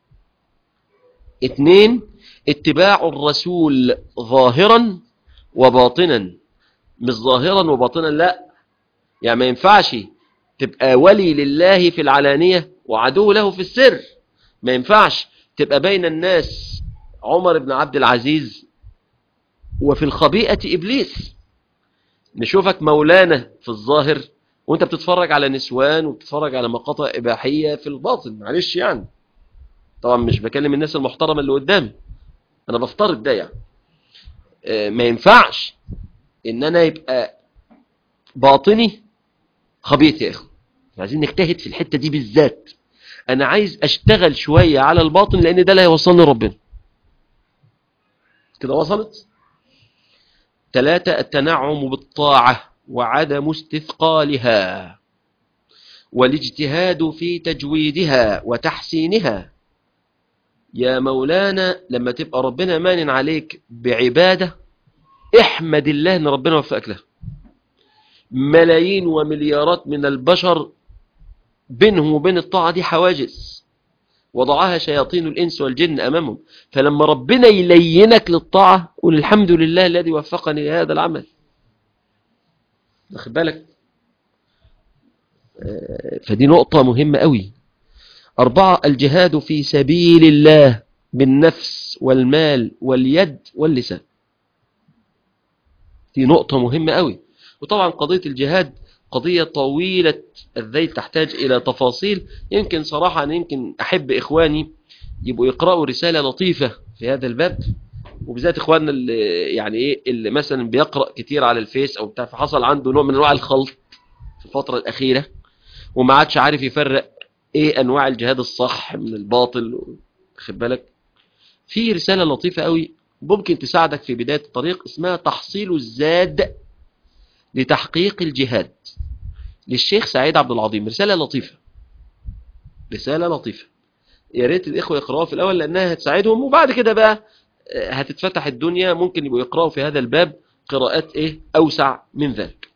[SPEAKER 1] اثنين اتباع الرسول ظاهرا وباطنا مش ظاهرا وباطنا لا يعني ما ينفعش تبقى ولي لله في العلانية وعدو له في السر ما ينفعش تبقى بين الناس عمر بن عبد العزيز وفي الخبيئة إبليس نشوفك مولانا في الظاهر وانت بتتفرج على نسوان وبتتفرج على مقاطع إباحية في الباطن معلش يعني طبعا مش بكلم الناس المحترمة اللي قدامي انا بفترض ده يعني آه، ما ينفعش ان انا يبقى باطني خبيث يا اخو عايزين نجتهد في الحتة دي بالذات انا عايز اشتغل شوية على الباطن لان ده اللي هيوصلني ربنا كده وصلت ثلاثة التنعم بالطاعة وعدم استثقالها والاجتهاد في تجويدها وتحسينها يا مولانا لما تبقى ربنا مانن عليك بعبادة احمد الله ان ربنا وفقك لها ملايين ومليارات من البشر بينهم وبين الطاعة دي حواجز وضعها شياطين الإنس والجن أمامهم فلما ربنا يلينك للطاعة قل الحمد لله الذي وفقني لهذا العمل واخد بالك آه، فدي نقطة مهمة قوي أربعة الجهاد في سبيل الله بالنفس والمال واليد واللسان دي نقطة مهمة قوي وطبعا قضية الجهاد قضية طويلة الذيل تحتاج إلى تفاصيل يمكن صراحة أنا يمكن أحب إخواني يبقوا يقرأوا رسالة لطيفة في هذا الباب وبالذات إخواننا اللي يعني إيه اللي مثلا بيقرأ كتير على الفيس أو بتاع فحصل عنده نوع من أنواع الخلط في الفترة الأخيرة وما عادش عارف يفرق ايه انواع الجهاد الصح من الباطل خد بالك في رسالة لطيفة قوي ممكن تساعدك في بداية الطريق اسمها تحصيل الزاد لتحقيق الجهاد للشيخ سعيد عبد العظيم رسالة لطيفة رسالة لطيفة يا ريت الإخوة يقرأوها في الأول لأنها هتساعدهم وبعد كده بقى هتتفتح الدنيا ممكن يبقوا يقرأوا في هذا الباب قراءات إيه أوسع من ذلك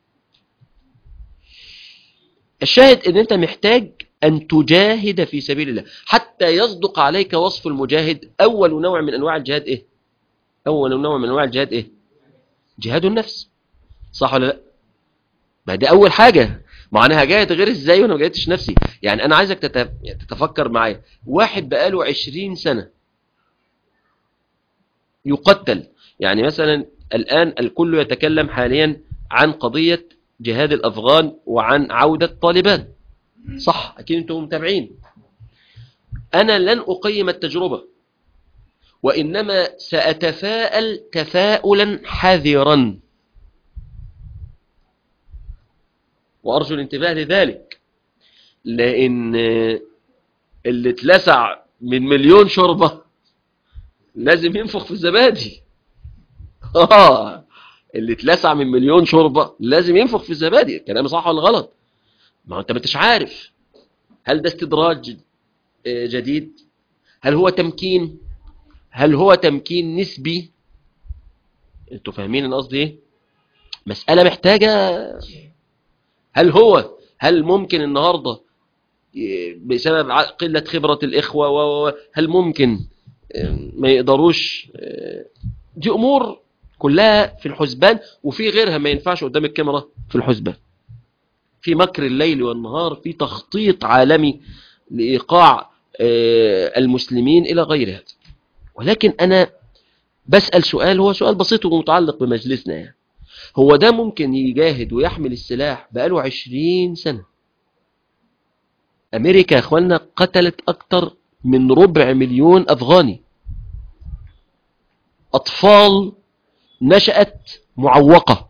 [SPEAKER 1] الشاهد ان انت محتاج ان تجاهد في سبيل الله حتى يصدق عليك وصف المجاهد اول نوع من انواع الجهاد ايه اول نوع من انواع الجهاد ايه جهاد النفس صح ولا لا ما دي اول حاجة ما انا هجاهد غير ازاي وانا ما جاهدتش نفسي يعني انا عايزك تتفكر معايا واحد بقاله عشرين سنة يقتل يعني مثلا الان الكل يتكلم حاليا عن قضية جهاد الأفغان وعن عودة طالبان صح أكيد أنتم متابعين أنا لن أقيم التجربة وإنما سأتفاءل تفاؤلا حذرا وأرجو الانتباه لذلك لأن اللي اتلسع من مليون شربة لازم ينفخ في الزبادي آه اللي اتلسع من مليون شوربة لازم ينفخ في الزبادي كلام صح ولا غلط ما انت ما انتش عارف هل ده استدراج جديد هل هو تمكين هل هو تمكين نسبي انتوا فاهمين انا قصدي ايه مسألة محتاجة هل هو هل ممكن النهاردة بسبب قلة خبرة الإخوة هل ممكن ما يقدروش دي أمور كلها في الحسبان وفي غيرها ما ينفعش قدام الكاميرا في الحسبان في مكر الليل والنهار في تخطيط عالمي لإيقاع المسلمين إلى غير هذا ولكن أنا بسأل سؤال هو سؤال بسيط ومتعلق بمجلسنا يعني هو ده ممكن يجاهد ويحمل السلاح بقاله عشرين سنة أمريكا يا أخوانا قتلت أكتر من ربع مليون أفغاني أطفال نشأت معوقة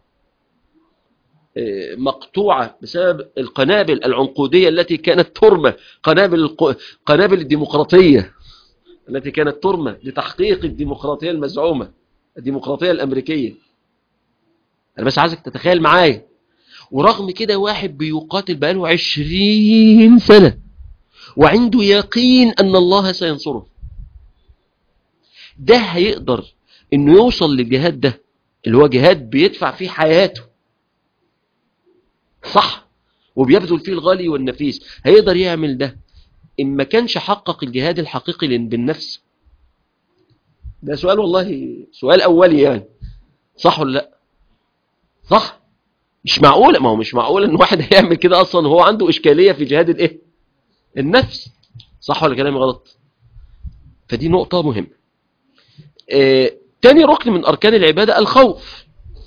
[SPEAKER 1] مقطوعة بسبب القنابل العنقودية التي كانت ترمى قنابل قنابل الديمقراطية التي كانت ترمى لتحقيق الديمقراطية المزعومة الديمقراطية الأمريكية أنا بس عايزك تتخيل معايا ورغم كده واحد بيقاتل بقاله عشرين سنة وعنده يقين أن الله سينصره ده هيقدر انه يوصل للجهاد ده اللي هو جهاد بيدفع فيه حياته صح وبيبذل فيه الغالي والنفيس هيقدر يعمل ده إن ما كانش حقق الجهاد الحقيقي بالنفس ده سؤال والله سؤال أولي يعني صح ولا لا صح مش معقولة ما هو مش معقولة ان واحد هيعمل كده اصلا وهو عنده اشكالية في جهاد الايه النفس صح ولا كلامي غلط فدي نقطة مهمة آه تاني ركن من اركان العبادة الخوف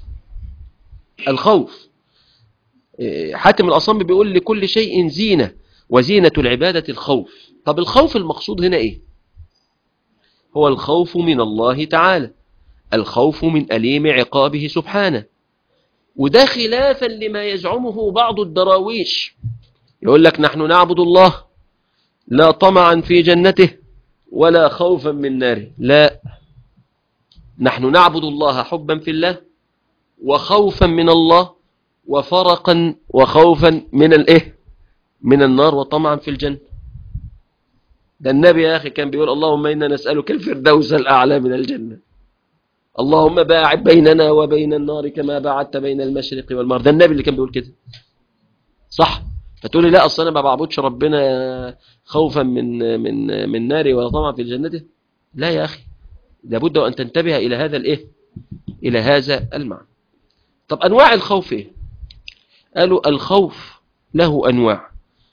[SPEAKER 1] الخوف آه حاتم الاصم بيقول لكل شيء زينة وزينة العبادة الخوف طب الخوف المقصود هنا ايه هو الخوف من الله تعالى الخوف من أليم عقابه سبحانه وده خلافا لما يزعمه بعض الدراويش يقول لك نحن نعبد الله لا طمعا في جنته ولا خوفا من ناره لا نحن نعبد الله حبا في الله وخوفا من الله وفرقا وخوفا من الايه من النار وطمعا في الجنة ده النبي يا أخي كان بيقول اللهم إنا نسألك الفردوس الأعلى من الجنة اللهم باعد بيننا وبين النار كما باعدت بين المشرق والمغرب ده النبي اللي كان بيقول كده صح فتقول لي لا اصل انا ما بعبدش ربنا خوفا من من من ناري ولا طمعا في جنته لا يا اخي لابد ان تنتبه الى هذا الايه الى هذا المعنى طب انواع الخوف ايه قالوا الخوف له انواع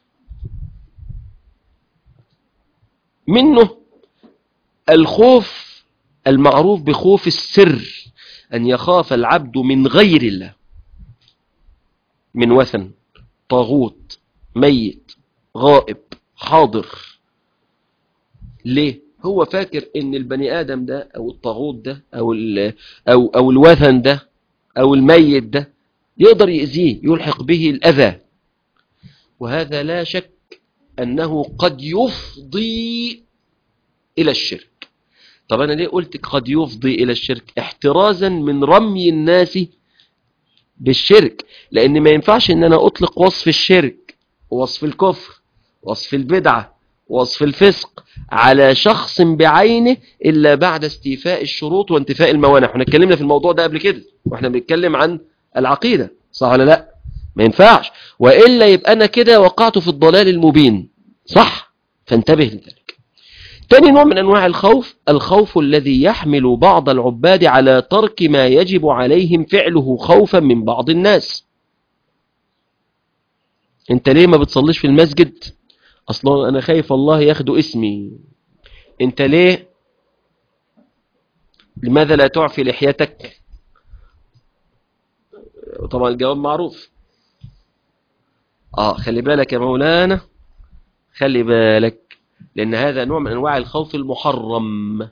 [SPEAKER 1] منه الخوف المعروف بخوف السر أن يخاف العبد من غير الله من وثن طاغوت ميت غائب حاضر ليه هو فاكر ان البني آدم ده او الطاغوت ده او, أو, أو الوثن ده او الميت ده يقدر يأذيه يلحق به الأذى وهذا لا شك أنه قد يفضي إلى الشرك طب أنا ليه قلت قد يفضي إلى الشرك احترازا من رمي الناس بالشرك لأن ما ينفعش أن أنا أطلق وصف الشرك وصف الكفر وصف البدعة وصف الفسق على شخص بعينه إلا بعد استيفاء الشروط وانتفاء الموانع احنا اتكلمنا في الموضوع ده قبل كده واحنا بنتكلم عن العقيدة صح ولا لا ما ينفعش وإلا يبقى أنا كده وقعت في الضلال المبين صح فانتبه لذلك تاني نوع من أنواع الخوف الخوف الذي يحمل بعض العباد على ترك ما يجب عليهم فعله خوفا من بعض الناس انت ليه ما بتصليش في المسجد اصلا انا خايف الله ياخدوا اسمي انت ليه لماذا لا تعفي لحيتك طبعا الجواب معروف اه خلي بالك يا مولانا خلي بالك لان هذا نوع من انواع الخوف المحرم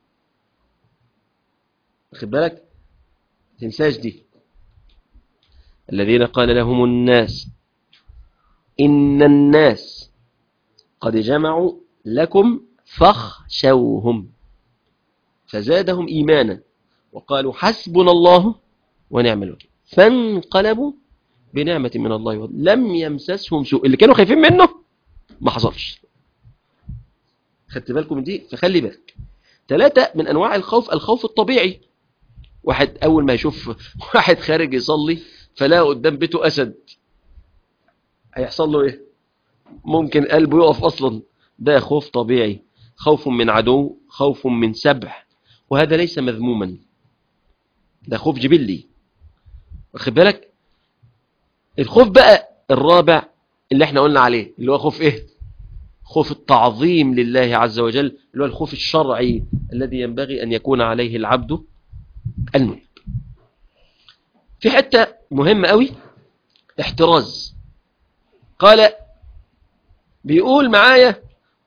[SPEAKER 1] خد بالك تنساش دي الذين قال لهم الناس إن الناس قد جمعوا لكم فاخشوهم فزادهم إيمانا وقالوا حسبنا الله ونعم الوكيل فانقلبوا بنعمة من الله لم يمسسهم سوء اللي كانوا خايفين منه ما حصلش خدت بالكم من دي فخلي بالك ثلاثة من أنواع الخوف الخوف الطبيعي واحد أول ما يشوف واحد خارج يصلي فلا قدام بيته أسد هيحصل له إيه ممكن قلبه يقف أصلا ده خوف طبيعي خوف من عدو خوف من سبع وهذا ليس مذموما ده خوف جبلي واخد بالك الخوف بقى الرابع اللي احنا قلنا عليه اللي هو خوف ايه خوف التعظيم لله عز وجل اللي هو الخوف الشرعي الذي ينبغي أن يكون عليه العبد المنيب في حتة مهمة قوي احتراز قال بيقول معايا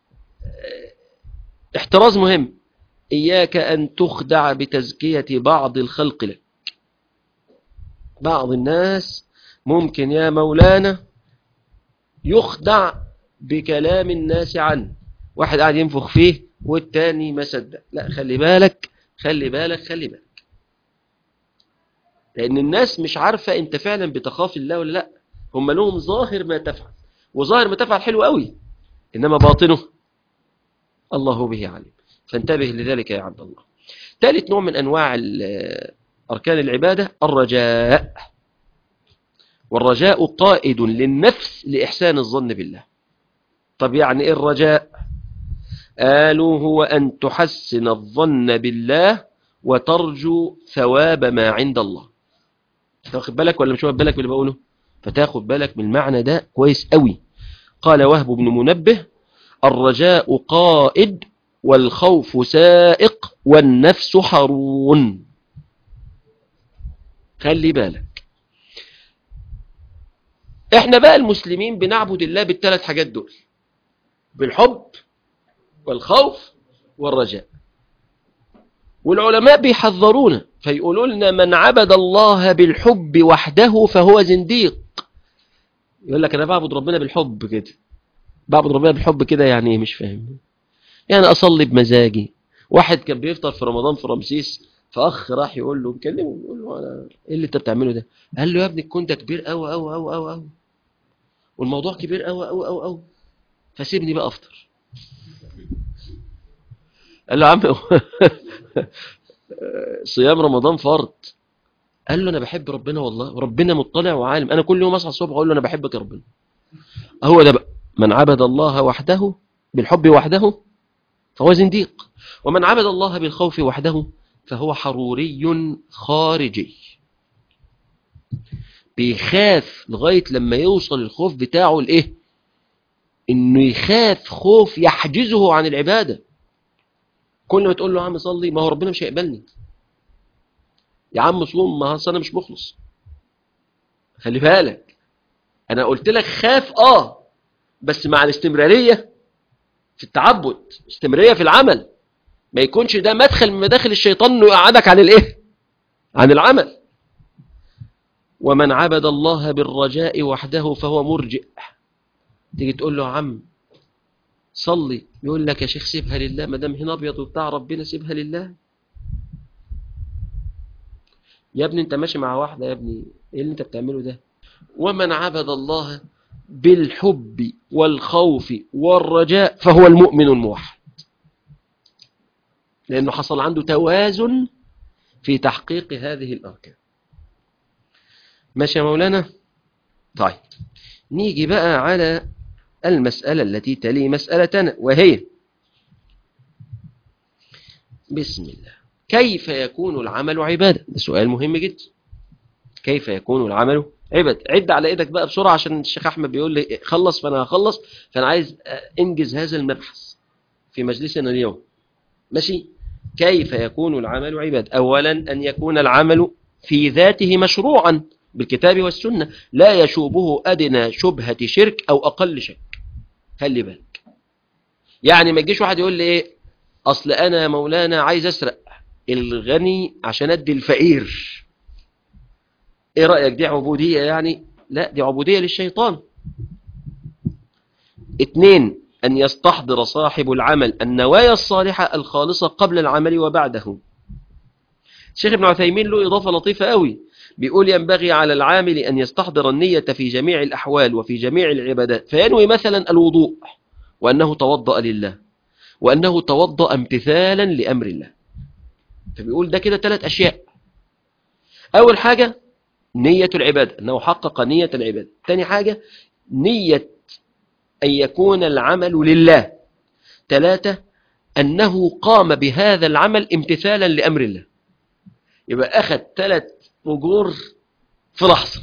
[SPEAKER 1] احتراز مهم إياك أن تخدع بتزكية بعض الخلق لك بعض الناس ممكن يا مولانا يخدع بكلام الناس عنه واحد قاعد ينفخ فيه والتاني ما صدق لا خلي بالك خلي بالك خلي بالك لأن الناس مش عارفة أنت فعلا بتخاف الله ولا لا هم لهم ظاهر ما تفعل وظاهر ما تفعل حلو قوي إنما باطنه الله به عليم فانتبه لذلك يا عبد الله ثالث نوع من أنواع أركان العبادة الرجاء والرجاء قائد للنفس لإحسان الظن بالله طب يعني إيه الرجاء قالوا هو أن تحسن الظن بالله وترجو ثواب ما عند الله تاخد بالك ولا مش واخد بالك من اللي بقوله فتاخد بالك من المعنى ده كويس قوي قال وهب بن منبه الرجاء قائد والخوف سائق والنفس حرون خلي بالك احنا بقى المسلمين بنعبد الله بالثلاث حاجات دول بالحب والخوف والرجاء والعلماء بيحذرونا فيقولوا لنا من عبد الله بالحب وحده فهو زنديق يقول لك انا بعبد ربنا بالحب كده بعبد ربنا بالحب كده يعني ايه مش فاهم يعني اصلي بمزاجي واحد كان بيفطر في رمضان في رمسيس فاخ راح يقول له مكلمه يقول له انا ايه اللي انت بتعمله ده قال له يا ابني الكون ده كبير قوي قوي قوي قوي قوي والموضوع كبير قوي قوي قوي قوي فسيبني بقى افطر قال له يا عم صيام رمضان فرض قال له انا بحب ربنا والله ربنا مطلع وعالم انا كل يوم اصحى الصبح اقول له انا بحبك يا ربنا هو ده بقى من عبد الله وحده بالحب وحده فهو زنديق ومن عبد الله بالخوف وحده فهو حروري خارجي بيخاف لغاية لما يوصل الخوف بتاعه لإيه إنه يخاف خوف يحجزه عن العبادة كل ما تقول له يا عم صلي ما هو ربنا مش هيقبلني يا عم صوم ما أنا مش مخلص خلي بالك أنا قلت لك خاف آه بس مع الاستمرارية في التعبد استمرارية في العمل ما يكونش ده مدخل من مداخل الشيطان انه يقعدك عن الايه عن العمل ومن عبد الله بالرجاء وحده فهو مرجئ تيجي تقول له يا عم صلي يقول لك يا شيخ سيبها لله ما دام هنا ابيض وبتاع ربنا سيبها لله يا ابني انت ماشي مع واحده يا ابني ايه اللي انت بتعمله ده ومن عبد الله بالحب والخوف والرجاء فهو المؤمن الموحد لانه حصل عنده توازن في تحقيق هذه الاركان ماشي يا مولانا طيب نيجي بقى على المسألة التي تلي مسألتنا وهي بسم الله كيف يكون العمل عبادة ده سؤال مهم جدا كيف يكون العمل عبادة عد على ايدك بقى بسرعة عشان الشيخ أحمد بيقول لي خلص فأنا هخلص فأنا عايز انجز هذا المبحث في مجلسنا اليوم ماشي كيف يكون العمل عبادة أولا أن يكون العمل في ذاته مشروعا بالكتاب والسنة لا يشوبه أدنى شبهة شرك أو أقل شك خلي بالك يعني ما يجيش واحد يقول لي ايه اصل انا يا مولانا عايز اسرق الغني عشان ادي الفقير ايه رايك دي عبوديه يعني لا دي عبوديه للشيطان اتنين ان يستحضر صاحب العمل النوايا الصالحه الخالصه قبل العمل وبعده الشيخ ابن عثيمين له اضافه لطيفه قوي بيقول ينبغي على العامل أن يستحضر النية في جميع الأحوال وفي جميع العبادات فينوي مثلا الوضوء وأنه توضأ لله وأنه توضأ امتثالا لأمر الله فبيقول ده كده ثلاث أشياء أول حاجة نية العبادة أنه حقق نية العبادة ثاني حاجة نية أن يكون العمل لله ثلاثة أنه قام بهذا العمل امتثالا لأمر الله يبقى أخذ ثلاث أجور في لحظة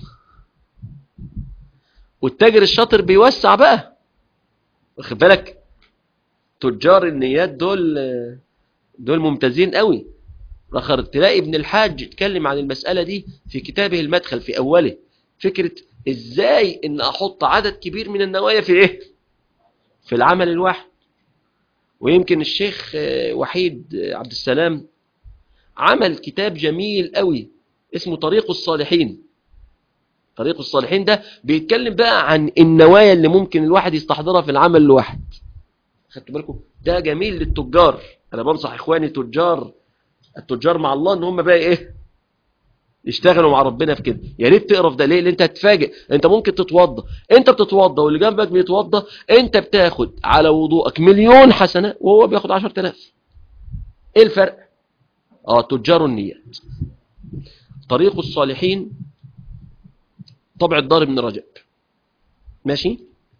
[SPEAKER 1] والتاجر الشاطر بيوسع بقى واخد بالك تجار النيات دول دول ممتازين قوي رخر تلاقي ابن الحاج اتكلم عن المسألة دي في كتابه المدخل في أوله فكرة ازاي ان احط عدد كبير من النوايا في ايه في العمل الواحد ويمكن الشيخ وحيد عبد السلام عمل كتاب جميل قوي اسمه طريق الصالحين طريق الصالحين ده بيتكلم بقى عن النوايا اللي ممكن الواحد يستحضرها في العمل الواحد خدتوا بالكم ده جميل للتجار انا بنصح اخواني تجار التجار مع الله ان هم بقى ايه يشتغلوا مع ربنا في كده يا ريت تقرا في ده ليه لان انت هتتفاجئ انت ممكن تتوضى انت بتتوضى واللي جنبك بيتوضى انت بتاخد على وضوءك مليون حسنه وهو بياخد 10000 ايه الفرق اه تجار النيات طريق الصالحين طبع الدار بن رجب ماشي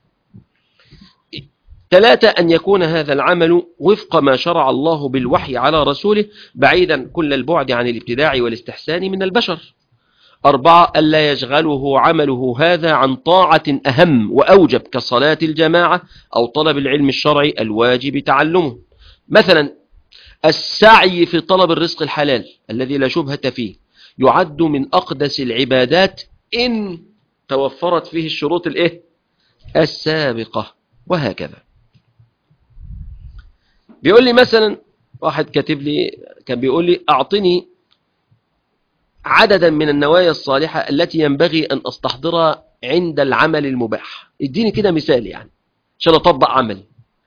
[SPEAKER 1] ثلاثة أن يكون هذا العمل وفق ما شرع الله بالوحي على رسوله بعيدا كل البعد عن الابتداع والاستحسان من البشر أربعة ألا يشغله عمله هذا عن طاعة أهم وأوجب كصلاة الجماعة أو طلب العلم الشرعي الواجب تعلمه مثلا السعي في طلب الرزق الحلال الذي لا شبهة فيه يعد من أقدس العبادات إن توفرت فيه الشروط الإيه؟ السابقة وهكذا بيقول لي مثلا واحد كاتب لي كان بيقول لي أعطني عددا من النوايا الصالحة التي ينبغي أن أستحضرها عند العمل المباح اديني كده مثال يعني عشان أطبق عملي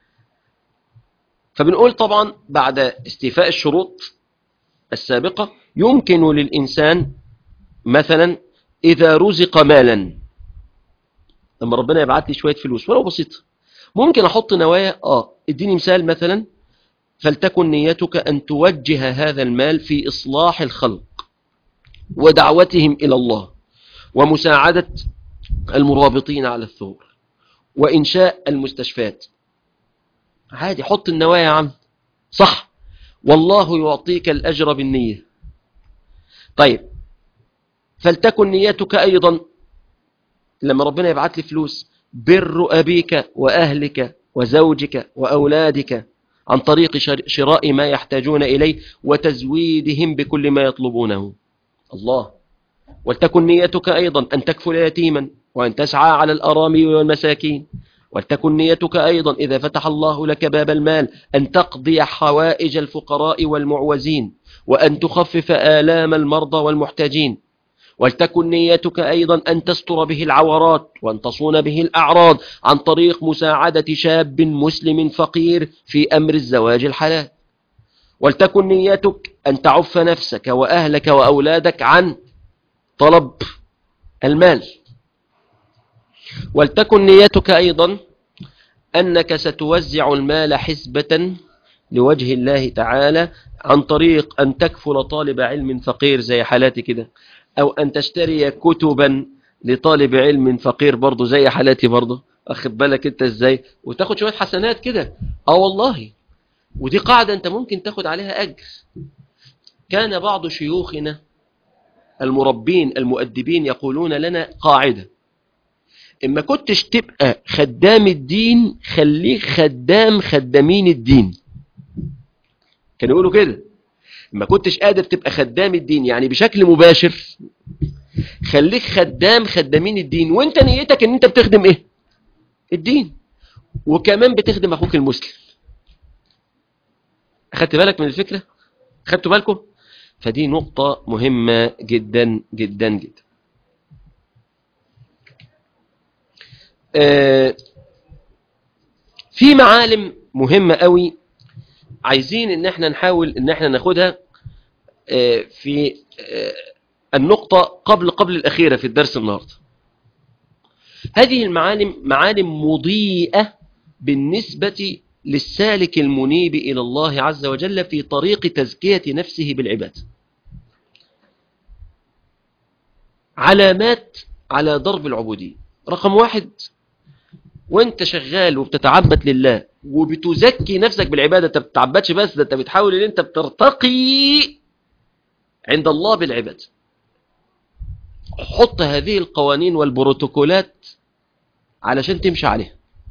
[SPEAKER 1] فبنقول طبعا بعد استيفاء الشروط السابقة يمكن للإنسان مثلا إذا رزق مالا لما ربنا يبعت لي شوية فلوس ولو بسيطة ممكن أحط نوايا آه اديني مثال مثلا فلتكن نيتك أن توجه هذا المال في إصلاح الخلق ودعوتهم إلى الله ومساعدة المرابطين على الثور وإنشاء المستشفات عادي حط النوايا يا عم صح والله يعطيك الأجر بالنية طيب فلتكن نيتك أيضا لما ربنا يبعت لي فلوس بر أبيك وأهلك وزوجك وأولادك عن طريق شراء ما يحتاجون إليه وتزويدهم بكل ما يطلبونه الله ولتكن نيتك أيضا أن تكفل يتيما وأن تسعى على الأرامل والمساكين ولتكن نيتك أيضا إذا فتح الله لك باب المال أن تقضي حوائج الفقراء والمعوزين وأن تخفف آلام المرضى والمحتاجين ولتكن نيتك أيضا أن تستر به العورات وأن تصون به الأعراض عن طريق مساعدة شاب مسلم فقير في أمر الزواج الحلال ولتكن نيتك أن تعف نفسك وأهلك وأولادك عن طلب المال ولتكن نيتك أيضا أنك ستوزع المال حسبة لوجه الله تعالى عن طريق أن تكفل طالب علم فقير زي حالاتي كده أو أن تشتري كتبا لطالب علم فقير برضه زي حالاتي برضه أخد بالك أنت إزاي وتاخد شوية حسنات كده آه والله ودي قاعدة أنت ممكن تاخد عليها أجر كان بعض شيوخنا المربين المؤدبين يقولون لنا قاعدة إما كنتش تبقى خدام الدين خليك خدام خدامين الدين كانوا يقولوا كده ما كنتش قادر تبقى خدام الدين يعني بشكل مباشر خليك خدام خدامين الدين وانت نيتك ان انت بتخدم ايه الدين وكمان بتخدم اخوك المسلم اخدت بالك من الفكرة اخدتوا بالكم فدي نقطة مهمة جدا جدا جدا آه في معالم مهمة قوي عايزين ان احنا نحاول ان احنا ناخدها في النقطة قبل قبل الأخيرة في الدرس النهاردة هذه المعالم معالم مضيئة بالنسبة للسالك المنيب إلى الله عز وجل في طريق تزكية نفسه بالعبادة علامات على ضرب العبودية رقم واحد وانت شغال وبتتعبد لله وبتزكي نفسك بالعبادة انت بتتعبدش بس ده انت بتحاول ان انت بترتقي عند الله بالعبادة حط هذه القوانين والبروتوكولات علشان تمشي عليها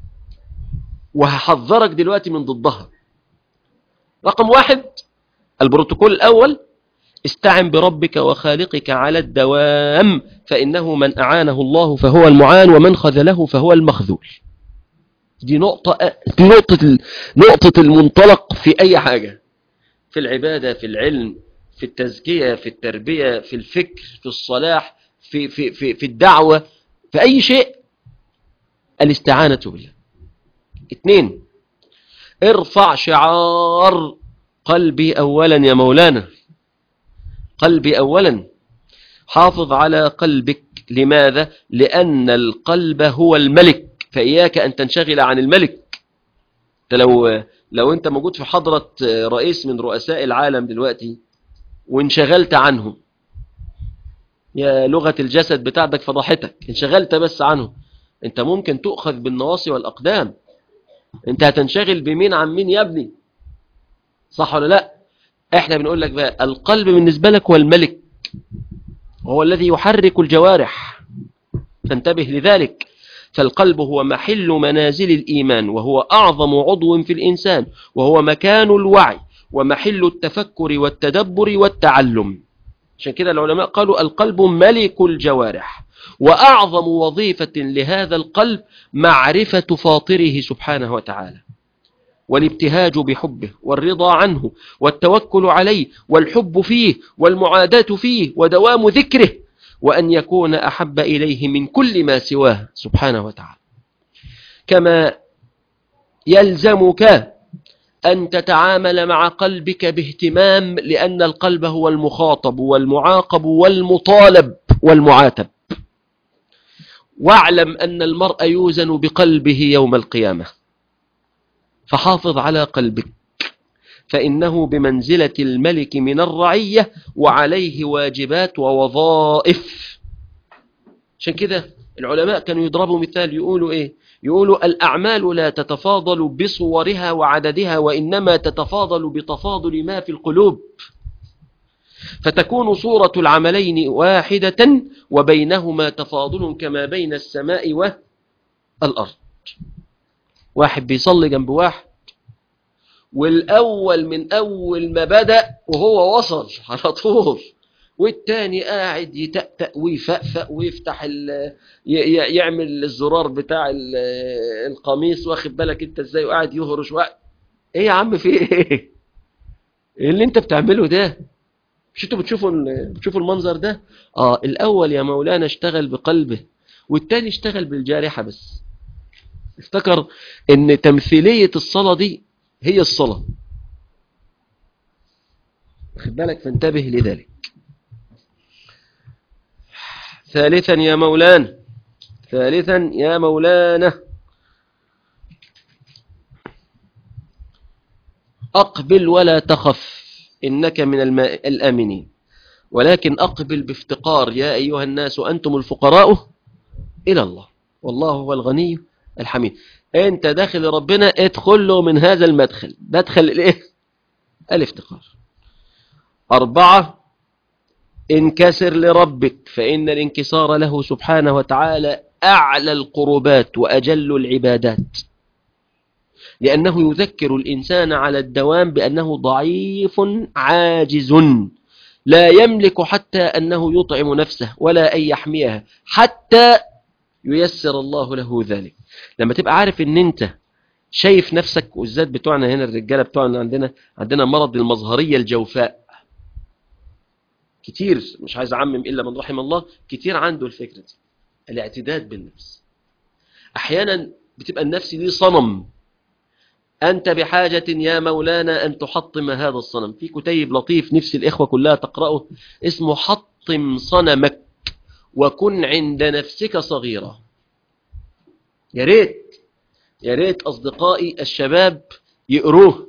[SPEAKER 1] وهحذرك دلوقتي من ضدها رقم واحد البروتوكول الأول استعن بربك وخالقك على الدوام فإنه من أعانه الله فهو المعان ومن خذله فهو المخذول دي نقطة دي نقطة نقطة المنطلق في أي حاجة في العبادة في العلم في التزكية في التربية في الفكر في الصلاح في في في في الدعوة في أي شيء الاستعانة بالله اثنين ارفع شعار قلبي أولا يا مولانا قلبي أولا حافظ على قلبك لماذا؟ لأن القلب هو الملك فإياك أن تنشغل عن الملك انت لو لو انت موجود في حضرة رئيس من رؤساء العالم دلوقتي وانشغلت عنه يا لغة الجسد بتاعتك فضحتك انشغلت بس عنه انت ممكن تؤخذ بالنواصي والأقدام انت هتنشغل بمين عن مين يا ابني صح ولا لا احنا بنقول لك بقى القلب بالنسبة لك هو الملك هو الذي يحرك الجوارح فانتبه لذلك فالقلب هو محل منازل الإيمان وهو أعظم عضو في الإنسان وهو مكان الوعي ومحل التفكر والتدبر والتعلم عشان كده العلماء قالوا القلب ملك الجوارح وأعظم وظيفة لهذا القلب معرفة فاطره سبحانه وتعالى والابتهاج بحبه والرضا عنه والتوكل عليه والحب فيه والمعاداة فيه ودوام ذكره وأن يكون أحب إليه من كل ما سواه سبحانه وتعالى كما يلزمك أن تتعامل مع قلبك باهتمام لأن القلب هو المخاطب والمعاقب والمطالب والمعاتب واعلم أن المرء يوزن بقلبه يوم القيامة فحافظ على قلبك فإنه بمنزلة الملك من الرعية وعليه واجبات ووظائف عشان كده العلماء كانوا يضربوا مثال يقولوا إيه يقولوا الأعمال لا تتفاضل بصورها وعددها وإنما تتفاضل بتفاضل ما في القلوب فتكون صورة العملين واحدة وبينهما تفاضل كما بين السماء والأرض واحد بيصلي جنب واحد والأول من أول ما بدأ وهو وصل على طول والتاني قاعد يتأتأ ويفأفأ ويفتح ال يعمل الزرار بتاع القميص واخد بالك انت ازاي وقاعد يهرش وقت ايه يا عم في ايه ايه اللي انت بتعمله ده مش انتوا بتشوفوا بتشوفوا المنظر ده اه الاول يا مولانا اشتغل بقلبه والتاني اشتغل بالجارحة بس افتكر ان تمثيلية الصلاة دي هي الصلاة خد بالك فانتبه لذلك ثالثا يا مولانا ثالثا يا مولانا أقبل ولا تخف إنك من الماء الآمنين ولكن أقبل بافتقار يا أيها الناس أنتم الفقراء إلى الله والله هو الغني الحميد أنت داخل ربنا ادخل له من هذا المدخل مدخل الإيه الافتقار أربعة انكسر لربك فإن الانكسار له سبحانه وتعالى أعلى القربات وأجل العبادات لأنه يذكر الإنسان على الدوام بأنه ضعيف عاجز لا يملك حتى أنه يطعم نفسه ولا أن يحميها حتى ييسر الله له ذلك لما تبقى عارف أن أنت شايف نفسك والذات بتوعنا هنا الرجالة بتوعنا عندنا عندنا مرض المظهرية الجوفاء كتير مش عايز أعمم إلا من رحم الله كتير عنده الفكرة دي الاعتداد بالنفس أحيانا بتبقى النفس دي صنم أنت بحاجة يا مولانا أن تحطم هذا الصنم في كتيب لطيف نفس الإخوة كلها تقرأه اسمه حطم صنمك وكن عند نفسك صغيرة يا ريت يا ريت أصدقائي الشباب يقروه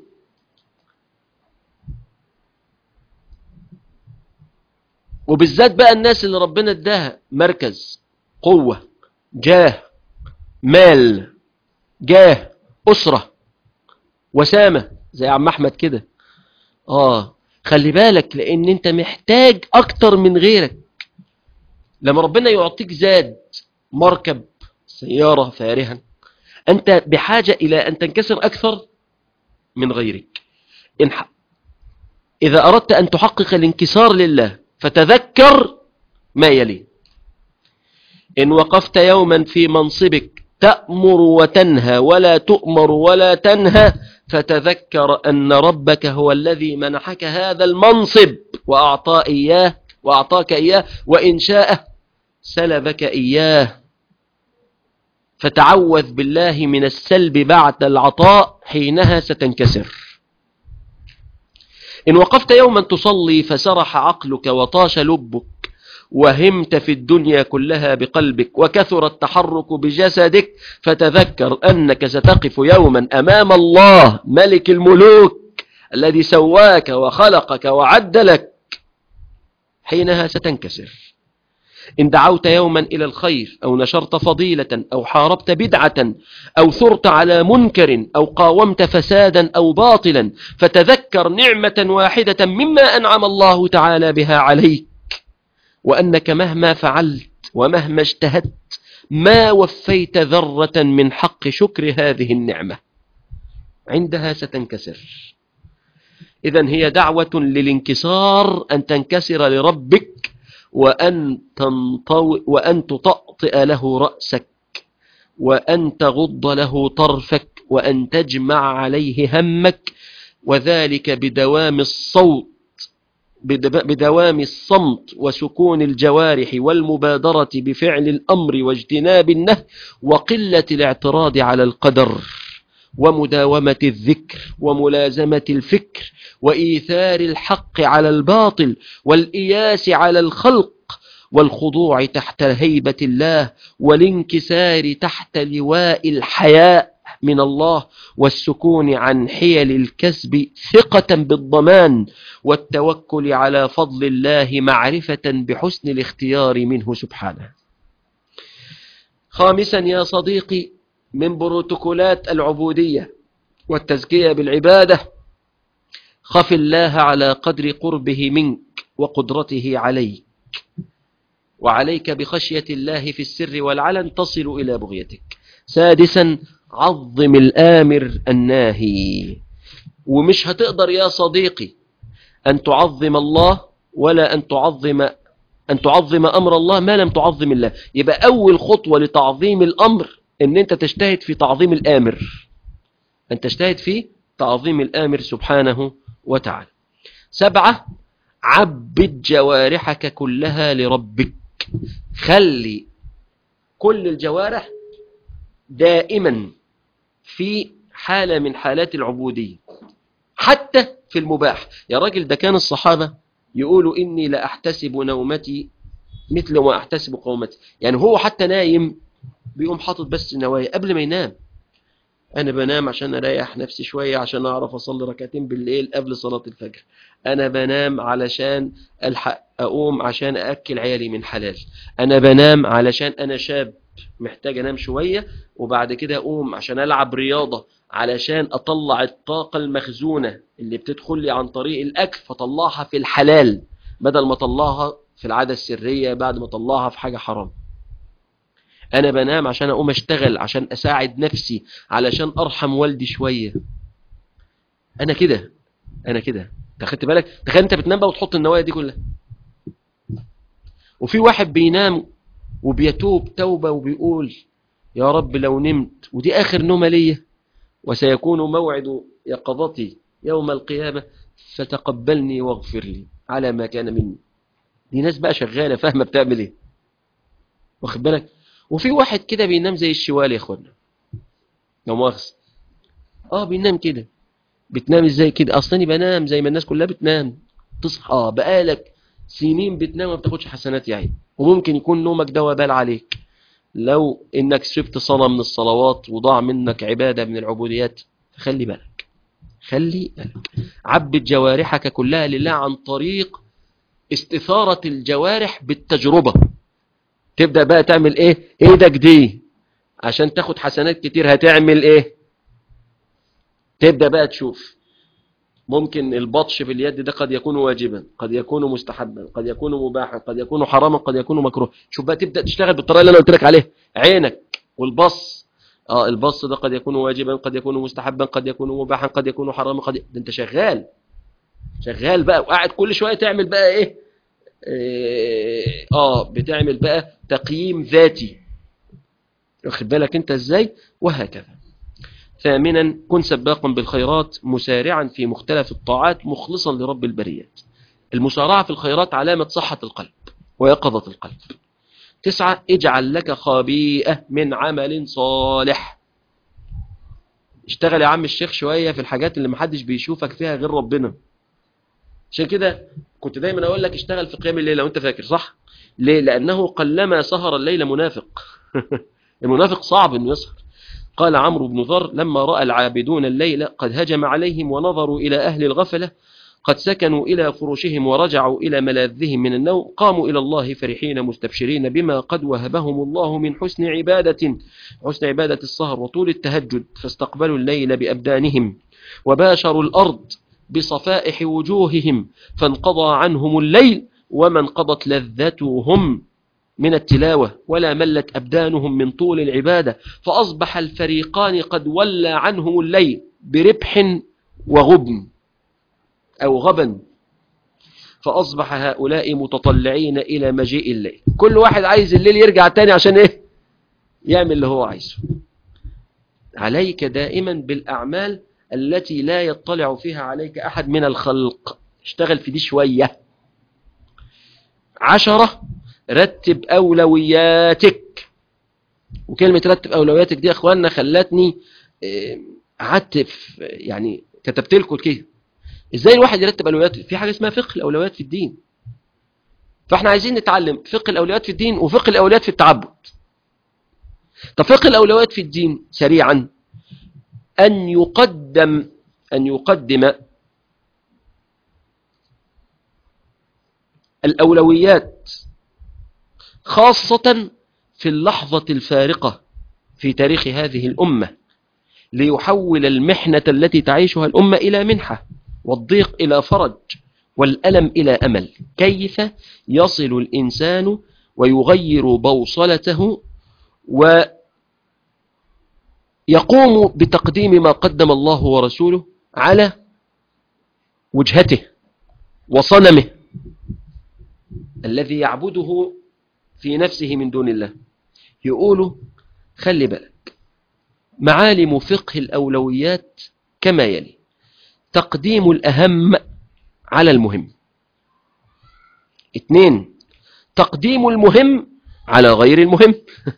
[SPEAKER 1] وبالذات بقى الناس اللي ربنا اداها مركز قوة جاه مال جاه أسرة وسامة زي عم أحمد كده آه خلي بالك لأن أنت محتاج أكتر من غيرك لما ربنا يعطيك زاد مركب سيارة فارهة أنت بحاجة إلى أن تنكسر أكثر من غيرك إن ح... إذا أردت أن تحقق الانكسار لله فتذكر ما يلي إن وقفت يوما في منصبك تأمر وتنهى ولا تؤمر ولا تنهى فتذكر أن ربك هو الذي منحك هذا المنصب وأعطى إياه وأعطاك إياه وإن شاء سلبك إياه فتعوذ بالله من السلب بعد العطاء حينها ستنكسر إن وقفت يوما تصلي فسرح عقلك وطاش لبك وهمت في الدنيا كلها بقلبك وكثر التحرك بجسدك فتذكر أنك ستقف يوما أمام الله ملك الملوك الذي سواك وخلقك وعدلك حينها ستنكسر إن دعوت يوما إلى الخير أو نشرت فضيلة أو حاربت بدعة أو ثرت على منكر أو قاومت فسادا أو باطلا فتذكر نعمة واحدة مما أنعم الله تعالى بها عليك وأنك مهما فعلت ومهما اجتهدت ما وفيت ذرة من حق شكر هذه النعمة عندها ستنكسر إذا هي دعوة للانكسار أن تنكسر لربك وأن, تنطو وأن تطأطئ له رأسك وأن تغض له طرفك وأن تجمع عليه همك وذلك بدوام الصوت بدوام الصمت وسكون الجوارح والمبادرة بفعل الأمر واجتناب النهي وقلة الاعتراض على القدر ومداومة الذكر وملازمة الفكر وإيثار الحق على الباطل والإياس على الخلق والخضوع تحت هيبة الله والانكسار تحت لواء الحياء من الله والسكون عن حيل الكسب ثقة بالضمان والتوكل على فضل الله معرفة بحسن الاختيار منه سبحانه خامسا يا صديقي من بروتوكولات العبودية والتزكية بالعبادة خف الله على قدر قربه منك وقدرته عليك وعليك بخشية الله في السر والعلن تصل إلى بغيتك سادسا عظم الآمر الناهي ومش هتقدر يا صديقي أن تعظم الله ولا أن تعظم أن تعظم أمر الله ما لم تعظم الله يبقى أول خطوة لتعظيم الأمر أن أنت تجتهد في تعظيم الآمر أن تجتهد في تعظيم الآمر سبحانه وتعالى سبعة عبد جوارحك كلها لربك خلي كل الجوارح دائما في حالة من حالات العبودية حتى في المباح يا راجل ده كان الصحابة يقولوا إني لا أحتسب نومتي مثل ما أحتسب قومتي يعني هو حتى نايم بيقوم حاطط بس النوايا قبل ما ينام أنا بنام عشان أريح نفسي شوية عشان أعرف أصلي ركعتين بالليل قبل صلاة الفجر أنا بنام علشان ألحق أقوم عشان أأكل عيالي من حلال أنا بنام علشان أنا شاب محتاج أنام شوية وبعد كده أقوم عشان ألعب رياضة علشان أطلع الطاقة المخزونة اللي بتدخل لي عن طريق الأكل فطلعها في الحلال بدل ما طلعها في العادة السرية بعد ما طلعها في حاجة حرام أنا بنام عشان أقوم أشتغل عشان أساعد نفسي علشان أرحم والدي شوية أنا كده أنا كده تاخدت بالك تخيل أنت بتنام بقى وتحط النوايا دي كلها وفي واحد بينام وبيتوب توبة وبيقول يا رب لو نمت ودي آخر نومة ليا وسيكون موعد يقظتي يوم القيامة فتقبلني واغفر لي على ما كان مني دي ناس بقى شغالة فاهمة بتعمل ايه واخد بالك وفي واحد كده بينام زي الشوال يا اخوانا لو مؤاخذ اه بينام كده بتنام ازاي كده اصلا بنام زي ما الناس كلها بتنام تصحى اه بقالك سنين بتنام وما بتاخدش حسنات يا عين وممكن يكون نومك ده وبال عليك لو انك سبت صلاة من الصلوات وضاع منك عبادة من العبوديات خلي بالك خلي بالك عبد جوارحك كلها لله عن طريق استثارة الجوارح بالتجربة تبدأ بقى تعمل ايه ايدك دي عشان تاخد حسنات كتير هتعمل ايه تبدأ بقى تشوف ممكن البطش في اليد ده قد يكون واجبا قد يكون مستحبا قد يكون مباحا قد يكون حراما قد يكون مكروه شوف بقى تبدأ تشتغل بالطريقة اللي انا قلت لك عليها عينك والبص اه البص ده قد يكون واجبا قد يكون مستحبا قد يكون مباحا قد يكون حراما قد ي... ده انت شغال شغال بقى وقاعد كل شوية تعمل بقى ايه إيه، اه بتعمل بقى تقييم ذاتي واخد بالك انت ازاي وهكذا ثامنا كن سباقا بالخيرات مسارعا في مختلف الطاعات مخلصا لرب البريات المسارعة في الخيرات علامة صحة القلب ويقظة القلب تسعة اجعل لك خبيئة من عمل صالح اشتغل يا عم الشيخ شوية في الحاجات اللي محدش بيشوفك فيها غير ربنا عشان كده كنت دايما اقول لك اشتغل في قيام الليل لو انت فاكر صح ليه لانه قلما سهر الليل منافق المنافق صعب انه يسهر قال عمرو بن ذر لما راى العابدون الليل قد هجم عليهم ونظروا الى اهل الغفله قد سكنوا الى فرشهم ورجعوا الى ملاذهم من النوم قاموا الى الله فرحين مستبشرين بما قد وهبهم الله من حسن عباده حسن عباده السهر وطول التهجد فاستقبلوا الليل بابدانهم وباشروا الارض بصفائح وجوههم فانقضى عنهم الليل وما انقضت لذتهم من التلاوة ولا ملت أبدانهم من طول العبادة فأصبح الفريقان قد ولى عنهم الليل بربح وغبن أو غبن فأصبح هؤلاء متطلعين إلى مجيء الليل كل واحد عايز الليل يرجع تاني عشان إيه يعمل اللي هو عايزه عليك دائما بالأعمال التي لا يطلع فيها عليك أحد من الخلق اشتغل في دي شوية عشرة رتب أولوياتك وكلمة رتب أولوياتك دي يا أخواننا خلتني قعدت يعني كتبت لكم كده ازاي الواحد يرتب أولوياته في حاجة اسمها فقه الأولويات في الدين فاحنا عايزين نتعلم فقه الأولويات في الدين وفقه الأولويات في التعبد طب فقه الأولويات في الدين سريعا أن يقدم أن يقدم الأولويات خاصة في اللحظة الفارقة في تاريخ هذه الأمة ليحول المحنة التي تعيشها الأمة إلى منحة والضيق إلى فرج والألم إلى أمل كيف يصل الإنسان ويغير بوصلته و يقوم بتقديم ما قدم الله ورسوله على وجهته وصنمه الذي يعبده في نفسه من دون الله يقولوا خلي بالك معالم فقه الأولويات كما يلي تقديم الأهم على المهم اثنين تقديم المهم على غير المهم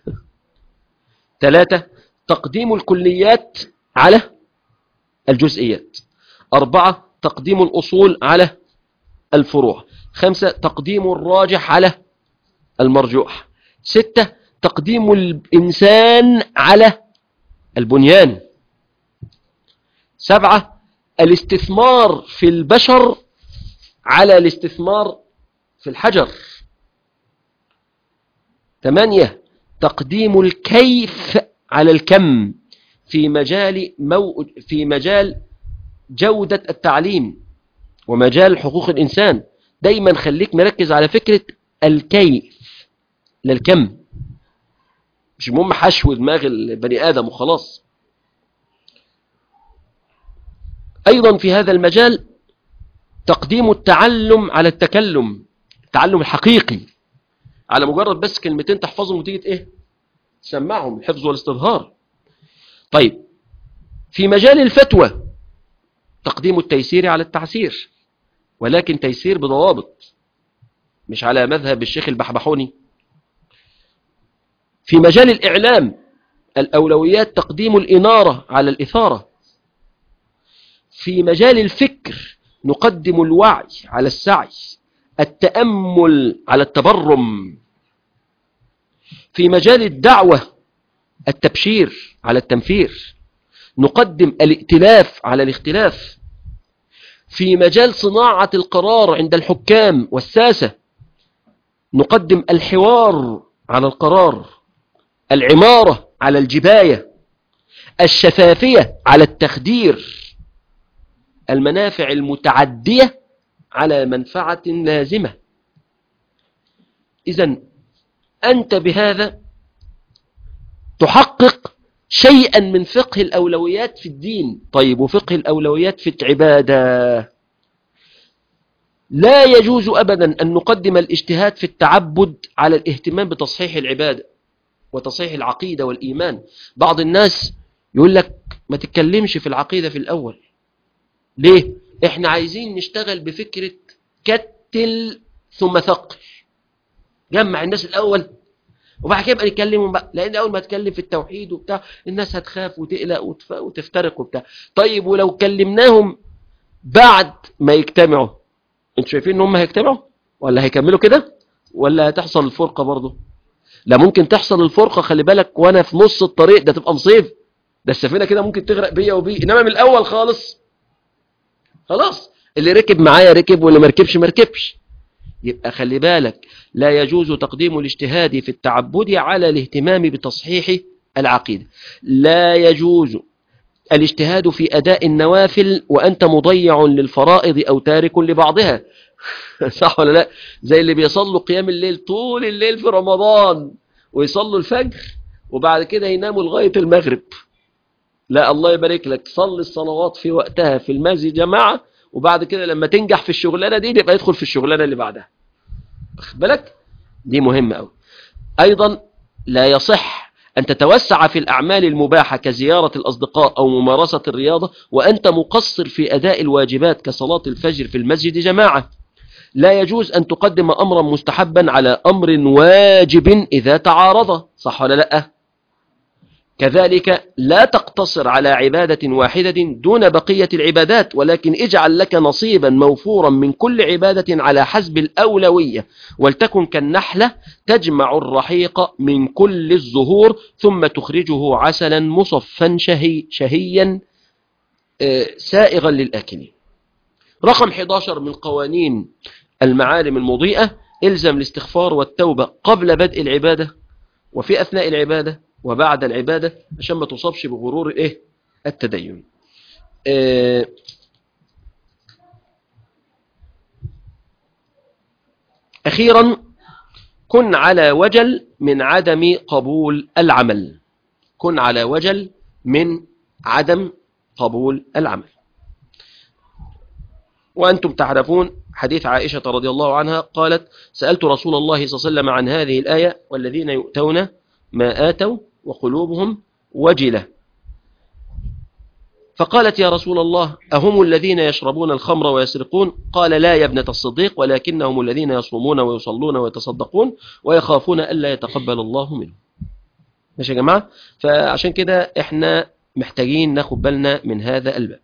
[SPEAKER 1] ثلاثة تقديم الكليات على الجزئيات أربعة تقديم الأصول على الفروع خمسة تقديم الراجح على المرجوح ستة تقديم الإنسان على البنيان سبعة الاستثمار في البشر على الاستثمار في الحجر ثمانية تقديم الكيف على الكم في مجال مو في مجال جودة التعليم ومجال حقوق الإنسان دايما خليك مركز على فكرة الكيف للكم مش مهم حشو دماغ البني آدم وخلاص أيضا في هذا المجال تقديم التعلم على التكلم التعلم الحقيقي على مجرد بس كلمتين تحفظهم وتيجي ايه تسمعهم الحفظ والاستظهار طيب في مجال الفتوى تقديم التيسير على التعسير ولكن تيسير بضوابط مش على مذهب الشيخ البحبحوني في مجال الإعلام الأولويات تقديم الإنارة على الإثارة في مجال الفكر نقدم الوعي على السعي التأمل على التبرم في مجال الدعوة التبشير على التنفير نقدم الائتلاف على الاختلاف في مجال صناعة القرار عند الحكام والساسة نقدم الحوار على القرار العمارة على الجباية الشفافية على التخدير المنافع المتعدية على منفعة لازمة إذا أنت بهذا تحقق شيئا من فقه الأولويات في الدين طيب وفقه الأولويات في العبادة لا يجوز أبدا أن نقدم الاجتهاد في التعبد على الاهتمام بتصحيح العبادة وتصحيح العقيدة والإيمان بعض الناس يقول لك ما تتكلمش في العقيدة في الأول ليه؟ احنا عايزين نشتغل بفكرة كتل ثم ثقل جمع الناس الأول وبعد كده يبقى نتكلم بقى لان اول ما تكلم في التوحيد وبتاع الناس هتخاف وتقلق وتف... وتفترق وبتاع طيب ولو كلمناهم بعد ما يجتمعوا انتوا شايفين ان هم هيجتمعوا ولا هيكملوا كده ولا هتحصل الفرقه برضه لا ممكن تحصل الفرقه خلي بالك وانا في نص الطريق ده تبقى مصيب ده السفينه كده ممكن تغرق بيا وبيه انما من الاول خالص خلاص اللي ركب معايا ركب واللي مركبش مركبش يبقى خلي بالك لا يجوز تقديم الاجتهاد في التعبد على الاهتمام بتصحيح العقيدة لا يجوز الاجتهاد في أداء النوافل وأنت مضيع للفرائض أو تارك لبعضها صح ولا لا زي اللي بيصلوا قيام الليل طول الليل في رمضان ويصلوا الفجر وبعد كده يناموا لغاية المغرب لا الله يبارك لك صلي الصلوات في وقتها في المسجد جماعة وبعد كده لما تنجح في الشغلانة دي يبقى يدخل في الشغلانة اللي بعدها واخد بالك دي مهمة أوي أيضا لا يصح أن تتوسع في الأعمال المباحة كزيارة الأصدقاء أو ممارسة الرياضة وأنت مقصر في أداء الواجبات كصلاة الفجر في المسجد جماعة لا يجوز أن تقدم أمرا مستحبا على أمر واجب إذا تعارض صح ولا لأ كذلك لا تقتصر على عبادة واحدة دون بقية العبادات ولكن اجعل لك نصيبا موفورا من كل عبادة على حسب الأولوية ولتكن كالنحلة تجمع الرحيق من كل الزهور ثم تخرجه عسلا مصفا شهي شهيا سائغا للآكلين رقم 11 من قوانين المعالم المضيئة الزم الاستغفار والتوبة قبل بدء العبادة وفي أثناء العبادة وبعد العبادة عشان ما تصابش بغرور الايه التدين اه أخيرا كن على وجل من عدم قبول العمل كن على وجل من عدم قبول العمل وأنتم تعرفون حديث عائشة رضي الله عنها قالت سألت رسول الله صلى الله عليه وسلم عن هذه الآية والذين يؤتون ما آتوا وقلوبهم وجلة فقالت يا رسول الله أهم الذين يشربون الخمر ويسرقون قال لا يا ابنة الصديق ولكنهم الذين يصومون ويصلون ويتصدقون ويخافون ألا يتقبل الله منهم ماشي يا جماعة فعشان كده احنا محتاجين ناخد بالنا من هذا الباب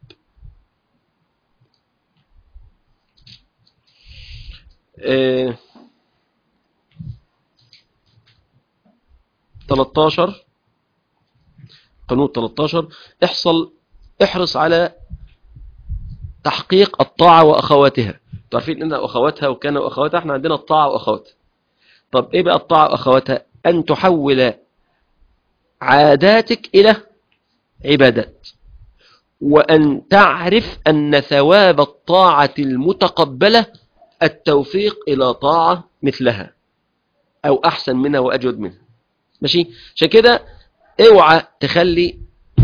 [SPEAKER 1] اه 13 قانون 13 احصل احرص على تحقيق الطاعة وأخواتها تعرفين إن أخواتها وكان وأخواتها احنا عندنا الطاعة وأخواتها طب إيه بقى الطاعة وأخواتها أن تحول عاداتك إلى عبادات وأن تعرف أن ثواب الطاعة المتقبلة التوفيق إلى طاعة مثلها أو أحسن منها وأجود منها ماشي عشان كده اوعى تخلي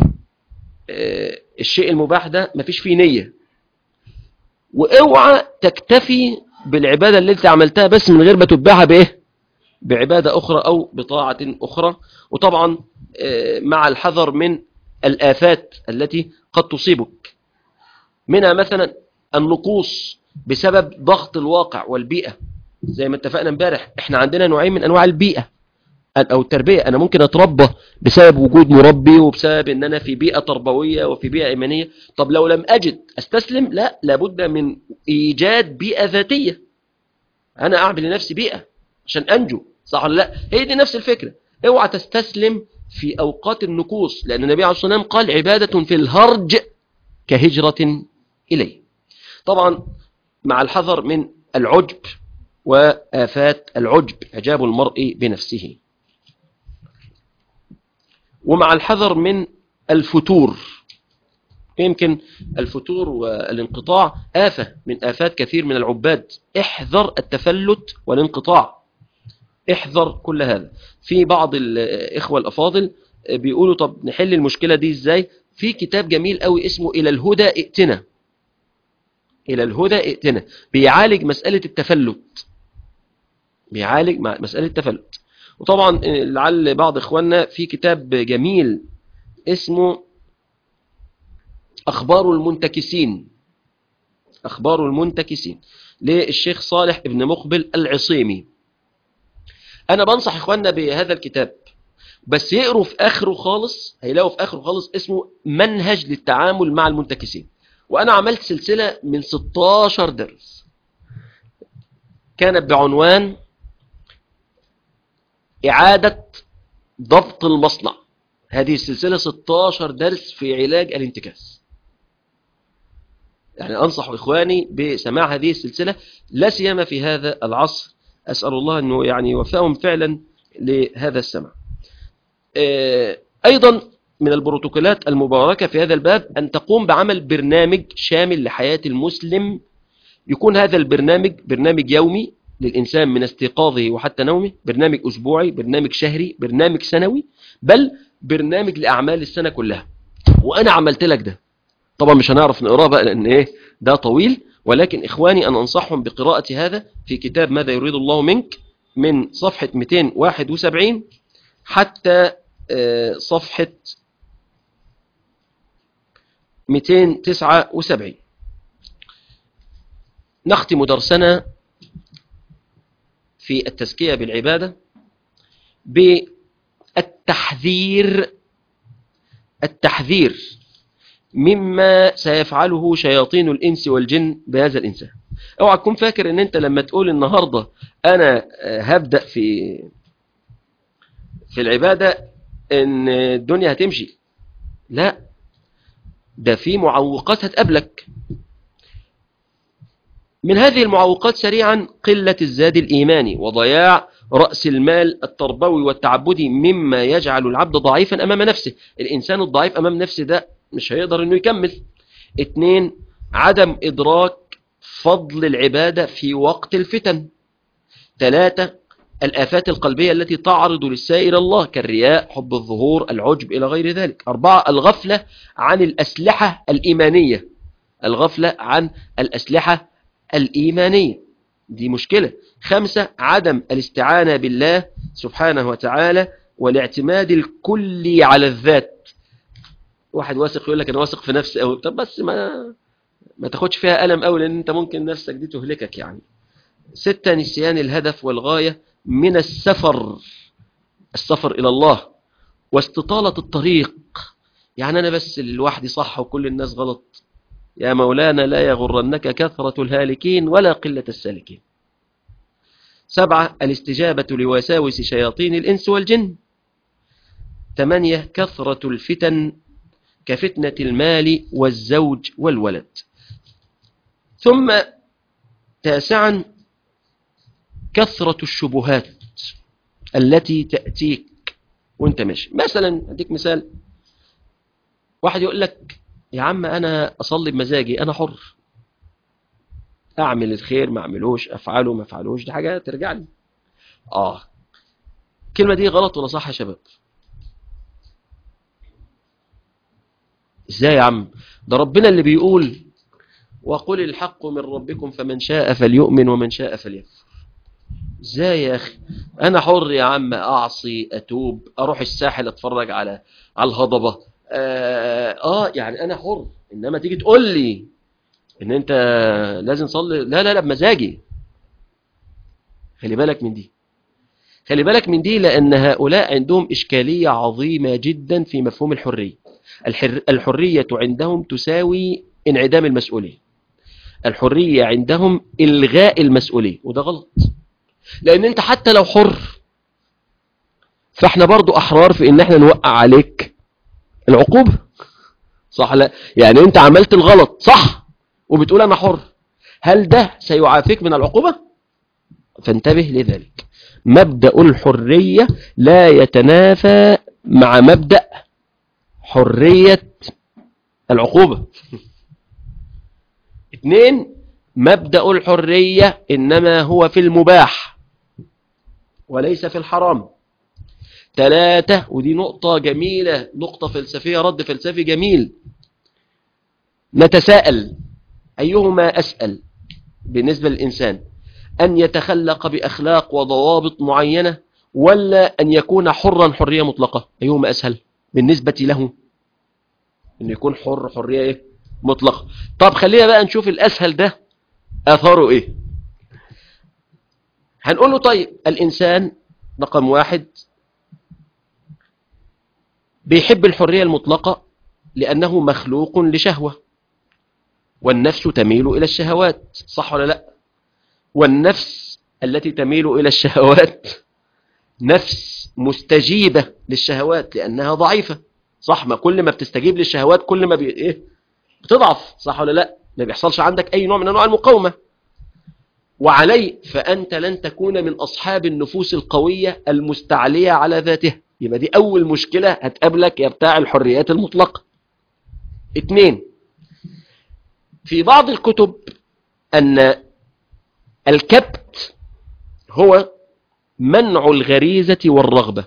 [SPEAKER 1] الشيء المباح ده مفيش فيه نية واوعى تكتفي بالعبادة اللي انت عملتها بس من غير ما تتبعها بايه بعبادة اخرى او بطاعة اخرى وطبعا مع الحذر من الآفات التي قد تصيبك منها مثلا النقوص بسبب ضغط الواقع والبيئة زي ما اتفقنا امبارح احنا عندنا نوعين من انواع البيئة او التربية انا ممكن اتربى بسبب وجود مربي وبسبب ان انا في بيئة تربوية وفي بيئة ايمانية طب لو لم اجد استسلم لا لابد من ايجاد بيئة ذاتية انا اعمل لنفسي بيئة عشان انجو صح ولا لا هي دي نفس الفكرة اوعى تستسلم في اوقات النكوص لان النبي عليه الصلاة والسلام قال عبادة في الهرج كهجرة اليه طبعا مع الحذر من العجب وآفات العجب إعجاب المرء بنفسه ومع الحذر من الفتور يمكن الفتور والانقطاع آفة من آفات كثير من العباد احذر التفلت والانقطاع احذر كل هذا في بعض الإخوة الأفاضل بيقولوا طب نحل المشكلة دي ازاي في كتاب جميل قوي اسمه إلى الهدى ائتنا إلى الهدى ائتنا بيعالج مسألة التفلت بيعالج مسألة التفلت وطبعا لعل بعض إخواننا في كتاب جميل اسمه أخبار المنتكسين أخبار المنتكسين للشيخ صالح ابن مقبل العصيمي أنا بنصح إخواننا بهذا الكتاب بس يقروا في آخره خالص هيلاقوا في آخره خالص اسمه منهج للتعامل مع المنتكسين وأنا عملت سلسلة من 16 درس كانت بعنوان إعادة ضبط المصنع هذه السلسلة 16 درس في علاج الانتكاس يعني أنصح إخواني بسماع هذه السلسلة لا سيما في هذا العصر أسأل الله أنه يعني يوفقهم فعلا لهذا السمع أيضا من البروتوكولات المباركة في هذا الباب أن تقوم بعمل برنامج شامل لحياة المسلم يكون هذا البرنامج برنامج يومي للإنسان من استيقاظه وحتى نومه برنامج أسبوعي برنامج شهري برنامج سنوي بل برنامج لأعمال السنة كلها وأنا عملت لك ده طبعا مش هنعرف نقراه بقى لأن إيه ده طويل ولكن إخواني أنا أنصحهم بقراءة هذا في كتاب ماذا يريد الله منك من صفحة 271 حتى صفحة 279 نختم درسنا في التزكية بالعبادة بالتحذير التحذير مما سيفعله شياطين الإنس والجن بهذا الإنسان اوعى تكون فاكر ان انت لما تقول النهاردة انا هبدأ في في العبادة ان الدنيا هتمشي لا ده في معوقات هتقابلك من هذه المعوقات سريعا قلة الزاد الإيماني وضياع رأس المال التربوي والتعبدي مما يجعل العبد ضعيفا أمام نفسه الإنسان الضعيف أمام نفسه ده مش هيقدر أنه يكمل اتنين عدم إدراك فضل العبادة في وقت الفتن ثلاثة الآفات القلبية التي تعرض للسائر الله كالرياء حب الظهور العجب إلى غير ذلك أربعة الغفلة عن الأسلحة الإيمانية الغفلة عن الأسلحة الإيمانية دي مشكلة خمسة عدم الاستعانة بالله سبحانه وتعالى والاعتماد الكلي على الذات واحد واثق يقول لك انا واثق في نفسي قوي طب بس ما ما تاخدش فيها ألم قوي لأن أنت ممكن نفسك دي تهلكك يعني ستة نسيان الهدف والغاية من السفر السفر إلى الله واستطالة الطريق يعني أنا بس لوحدي صح وكل الناس غلط يا مولانا لا يغرنك كثرة الهالكين ولا قلة السالكين سبعة الاستجابة لوساوس شياطين الإنس والجن ثمانية كثرة الفتن كفتنة المال والزوج والولد ثم تاسعا كثرة الشبهات التي تأتيك وانت ماشي مثلا اديك مثال واحد يقول لك يا عم انا اصلي بمزاجي انا حر اعمل الخير ما اعملوش افعله ما افعلوش دي حاجه ترجع لي اه الكلمه دي غلط ولا صح يا شباب ازاي يا عم ده ربنا اللي بيقول وقل الحق من ربكم فمن شاء فليؤمن ومن شاء فليكفر ازاي يا اخي انا حر يا عم اعصي اتوب اروح الساحل اتفرج على على الهضبه آه, اه يعني انا حر انما تيجي تقول لي ان انت لازم تصلي لا لا لا بمزاجي خلي بالك من دي خلي بالك من دي لان هؤلاء عندهم اشكاليه عظيمه جدا في مفهوم الحريه الحر الحريه عندهم تساوي انعدام المسؤوليه الحريه عندهم الغاء المسؤوليه وده غلط لان انت حتى لو حر فاحنا برضو احرار في ان احنا نوقع عليك العقوبة صح لا يعني انت عملت الغلط صح وبتقول انا حر هل ده سيعافيك من العقوبة فانتبه لذلك مبدأ الحرية لا يتنافى مع مبدأ حرية العقوبة اثنين مبدأ الحرية إنما هو في المباح وليس في الحرام ثلاثة ودي نقطة جميلة نقطة فلسفية رد فلسفي جميل نتساءل أيهما أسأل بالنسبة للإنسان أن يتخلق بأخلاق وضوابط معينة ولا أن يكون حرا حرية مطلقة أيهما أسهل بالنسبة له أن يكون حر حرية إيه؟ مطلقة طب خلينا بقى نشوف الأسهل ده أثاره إيه هنقول له طيب الإنسان رقم واحد بيحب الحرية المطلقة لأنه مخلوق لشهوة والنفس تميل إلى الشهوات صح ولا لا والنفس التي تميل إلى الشهوات نفس مستجيبة للشهوات لأنها ضعيفة صح ما كل ما بتستجيب للشهوات كل ما بي... إيه؟ بتضعف صح ولا لا ما بيحصلش عندك أي نوع من أنواع المقاومة وعلي فأنت لن تكون من أصحاب النفوس القوية المستعلية على ذاتها يبقى دي أول مشكلة هتقابلك يا بتاع الحريات المطلقة اتنين في بعض الكتب أن الكبت هو منع الغريزة والرغبة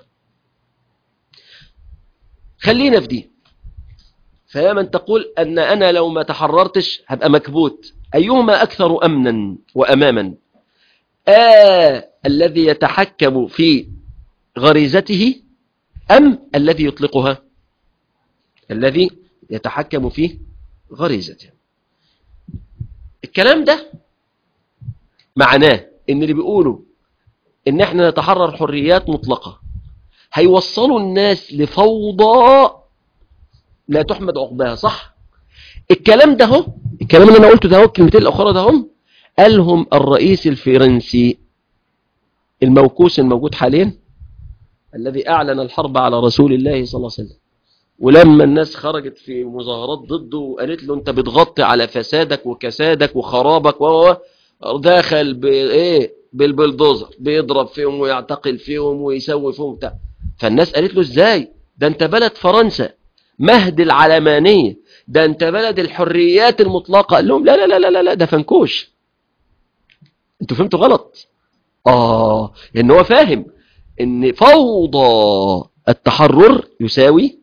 [SPEAKER 1] خلينا في دي فيا من تقول أن أنا لو ما تحررتش هبقى مكبوت أيهما أكثر أمنا وأماما آه الذي يتحكم في غريزته أم الذي يطلقها الذي يتحكم في غريزته الكلام ده معناه ان اللي بيقولوا ان احنا نتحرر حريات مطلقة هيوصلوا الناس لفوضى لا تحمد عقباها صح الكلام ده هو الكلام اللي انا قلته ده هو الكلمتين الاخرى ده هم قالهم الرئيس الفرنسي الموكوس الموجود حاليا الذي اعلن الحرب على رسول الله صلى الله عليه وسلم ولما الناس خرجت في مظاهرات ضده وقالت له انت بتغطي على فسادك وكسادك وخرابك و دخل بايه بالبلدوزر بيضرب فيهم ويعتقل فيهم ويسوي فيهم بتاع فالناس قالت له ازاي ده انت بلد فرنسا مهد العلمانية ده انت بلد الحريات المطلقة قال لهم لا لا لا لا لا ده فنكوش انتوا فهمتوا غلط اه ان هو فاهم ان فوضى التحرر يساوي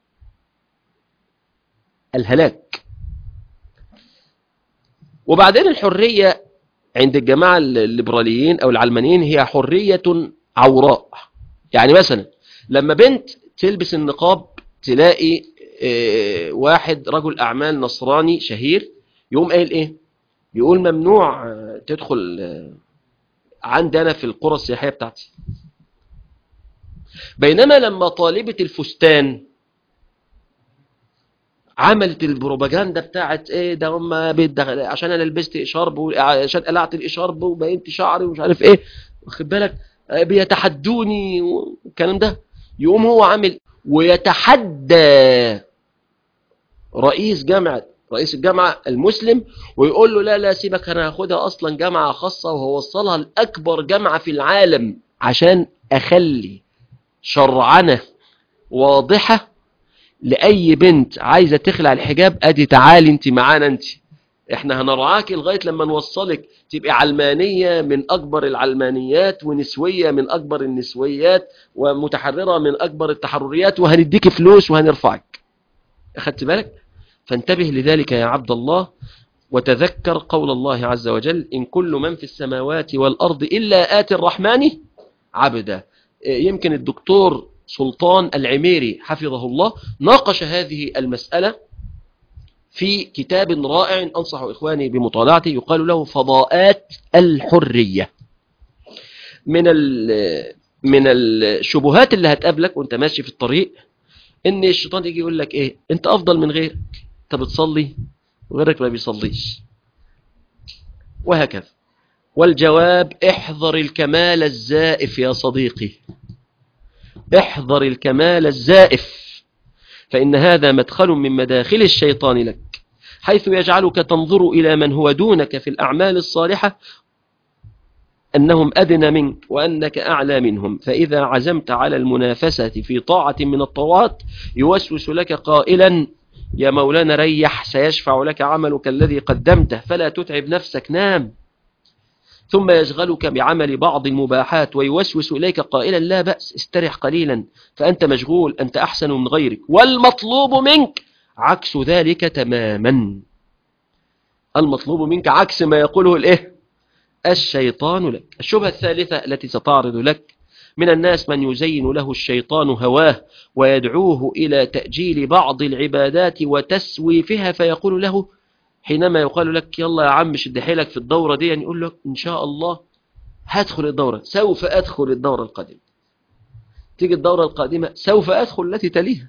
[SPEAKER 1] الهلاك وبعدين الحرية عند الجماعة الليبراليين أو العلمانيين هي حرية عوراء يعني مثلا لما بنت تلبس النقاب تلاقي آه، واحد رجل أعمال نصراني شهير يقوم قايل إيه يقول ممنوع آه، تدخل آه، عندي أنا في القرى السياحية بتاعتي بينما لما طالبة الفستان عملت البروباجندا بتاعت ايه ده هم بيدخل عشان انا لبست شرب وعشان قلعت الاشارب وبينت شعري ومش عارف ايه واخد بالك آه، بيتحدوني والكلام ده يقوم هو عامل ويتحدى رئيس جامعة رئيس الجامعة المسلم ويقول له لا لا سيبك انا هاخدها اصلا جامعة خاصة وهوصلها لاكبر جامعة في العالم عشان اخلي شرعنة واضحة لأي بنت عايزة تخلع الحجاب ادي تعالي انت معانا انت احنا هنرعاك لغاية لما نوصلك تبقى علمانية من أكبر العلمانيات ونسوية من أكبر النسويات ومتحررة من أكبر التحرريات وهنديك فلوس وهنرفعك أخدت بالك فانتبه لذلك يا عبد الله وتذكر قول الله عز وجل إن كل من في السماوات والأرض إلا آتي الرحمن عبدا يمكن الدكتور سلطان العميري حفظه الله ناقش هذه المسألة في كتاب رائع أنصح إخواني بمطالعته يقال له فضاءات الحرية من من الشبهات اللي هتقابلك وانت ماشي في الطريق ان الشيطان يجي يقول لك ايه انت افضل من غيرك انت بتصلي وغيرك ما بيصليش وهكذا والجواب احذر الكمال الزائف يا صديقي احذر الكمال الزائف فإن هذا مدخل من مداخل الشيطان لك حيث يجعلك تنظر إلى من هو دونك في الأعمال الصالحة أنهم أدنى منك وأنك أعلى منهم فإذا عزمت على المنافسة في طاعة من الطاعات يوسوس لك قائلا يا مولانا ريح سيشفع لك عملك الذي قدمته فلا تتعب نفسك نام ثم يشغلك بعمل بعض المباحات ويوسوس إليك قائلا لا بأس استرح قليلا فأنت مشغول أنت أحسن من غيرك والمطلوب منك عكس ذلك تماما المطلوب منك عكس ما يقوله الإيه الشيطان لك الشبهة الثالثة التي ستعرض لك من الناس من يزين له الشيطان هواه ويدعوه إلى تأجيل بعض العبادات وتسويفها فيقول له حينما يقال لك يلا يا عم شد حيلك في الدورة دي يعني يقول لك إن شاء الله هدخل الدورة سوف أدخل الدورة القادمة تيجي الدورة القادمة سوف أدخل التي تليها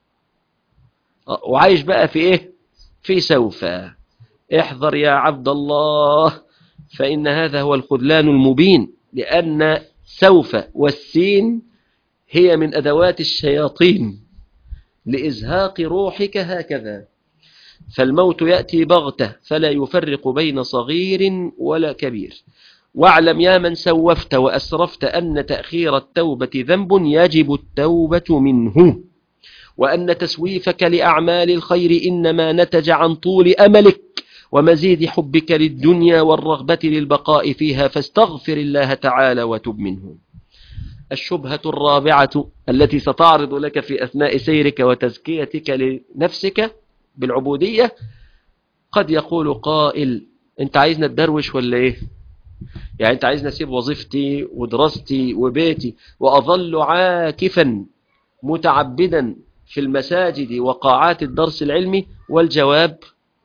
[SPEAKER 1] وعايش بقى في إيه في سوف احذر يا عبد الله فإن هذا هو الخذلان المبين لأن سوف والسين هي من أدوات الشياطين لإزهاق روحك هكذا فالموت يأتي بغتة فلا يفرق بين صغير ولا كبير واعلم يا من سوفت وأسرفت أن تأخير التوبة ذنب يجب التوبة منه وأن تسويفك لأعمال الخير إنما نتج عن طول أملك ومزيد حبك للدنيا والرغبة للبقاء فيها فاستغفر الله تعالى وتب منه الشبهة الرابعة التي ستعرض لك في أثناء سيرك وتزكيتك لنفسك بالعبودية قد يقول قائل انت عايزنا تدروش ولا ايه يعني انت عايزنا اسيب وظيفتي ودراستي وبيتي واظل عاكفا متعبدا في المساجد وقاعات الدرس العلمي والجواب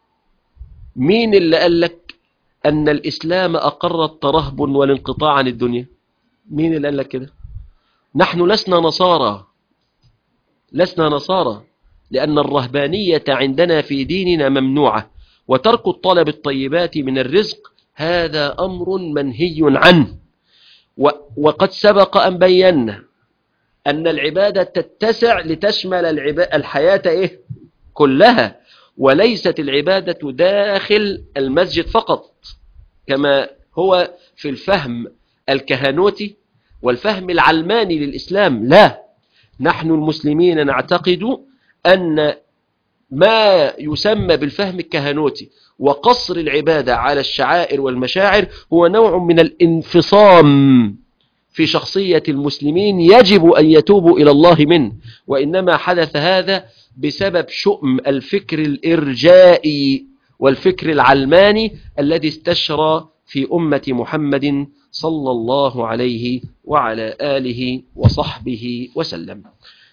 [SPEAKER 1] مين اللي قال لك أن الإسلام أقر الترهب والانقطاع عن الدنيا مين اللي قال لك كده نحن لسنا نصارى لسنا نصارى لأن الرهبانية عندنا في ديننا ممنوعة وترك الطلب الطيبات من الرزق هذا أمر منهي عنه وقد سبق أن بينا أن العبادة تتسع لتشمل الحياة إيه؟ كلها وليست العبادة داخل المسجد فقط كما هو في الفهم الكهنوتي والفهم العلماني للإسلام لا نحن المسلمين نعتقد أن ما يسمى بالفهم الكهنوتي وقصر العبادة على الشعائر والمشاعر هو نوع من الانفصام في شخصية المسلمين يجب أن يتوبوا إلى الله منه وإنما حدث هذا بسبب شؤم الفكر الإرجائي والفكر العلماني الذي استشرى في أمة محمد صلى الله عليه وعلى آله وصحبه وسلم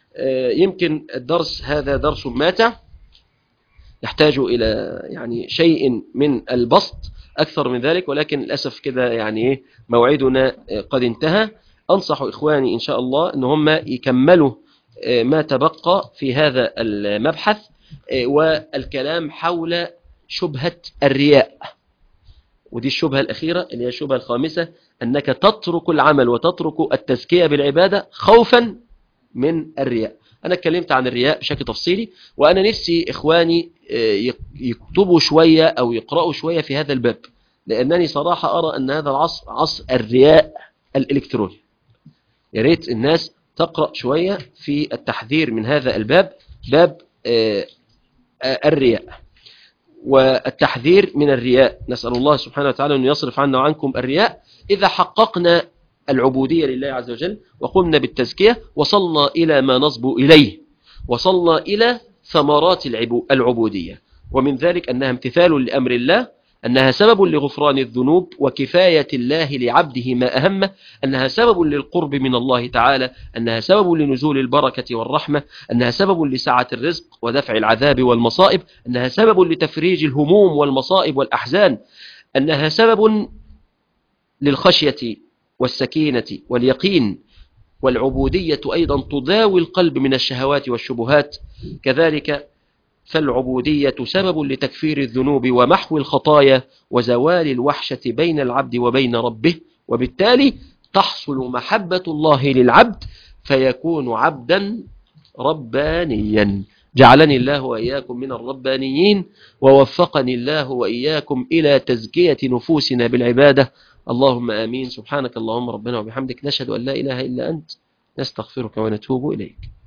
[SPEAKER 1] يمكن الدرس هذا درس ماتع يحتاج إلى يعني شيء من البسط أكثر من ذلك ولكن للأسف كده يعني موعدنا قد انتهى أنصح إخواني إن شاء الله أن هم يكملوا ما تبقى في هذا المبحث والكلام حول شبهة الرياء ودي الشبهة الأخيرة اللي هي الشبهة الخامسة أنك تترك العمل وتترك التزكية بالعبادة خوفا من الرياء أنا اتكلمت عن الرياء بشكل تفصيلي وأنا نفسي إخواني يكتبوا شوية أو يقرأوا شوية في هذا الباب لأنني صراحة أرى أن هذا العصر عصر الرياء الإلكتروني يا ريت الناس تقرأ شوية في التحذير من هذا الباب باب الرياء والتحذير من الرياء نسأل الله سبحانه وتعالى أن يصرف عنا وعنكم الرياء إذا حققنا العبودية لله عز وجل وقمنا بالتزكية وصلنا إلى ما نصب إليه وصلنا إلى ثمرات العبودية ومن ذلك أنها امتثال لأمر الله أنها سبب لغفران الذنوب وكفاية الله لعبده ما أهمه أنها سبب للقرب من الله تعالى أنها سبب لنزول البركة والرحمة أنها سبب لسعة الرزق ودفع العذاب والمصائب أنها سبب لتفريج الهموم والمصائب والأحزان أنها سبب للخشية والسكينة واليقين والعبودية أيضا تداوي القلب من الشهوات والشبهات كذلك فالعبودية سبب لتكفير الذنوب ومحو الخطايا وزوال الوحشة بين العبد وبين ربه وبالتالي تحصل محبة الله للعبد فيكون عبدا ربانيا جعلني الله وإياكم من الربانيين ووفقني الله وإياكم إلى تزكية نفوسنا بالعبادة اللهم آمين سبحانك اللهم ربنا وبحمدك نشهد أن لا إله إلا أنت نستغفرك ونتوب إليك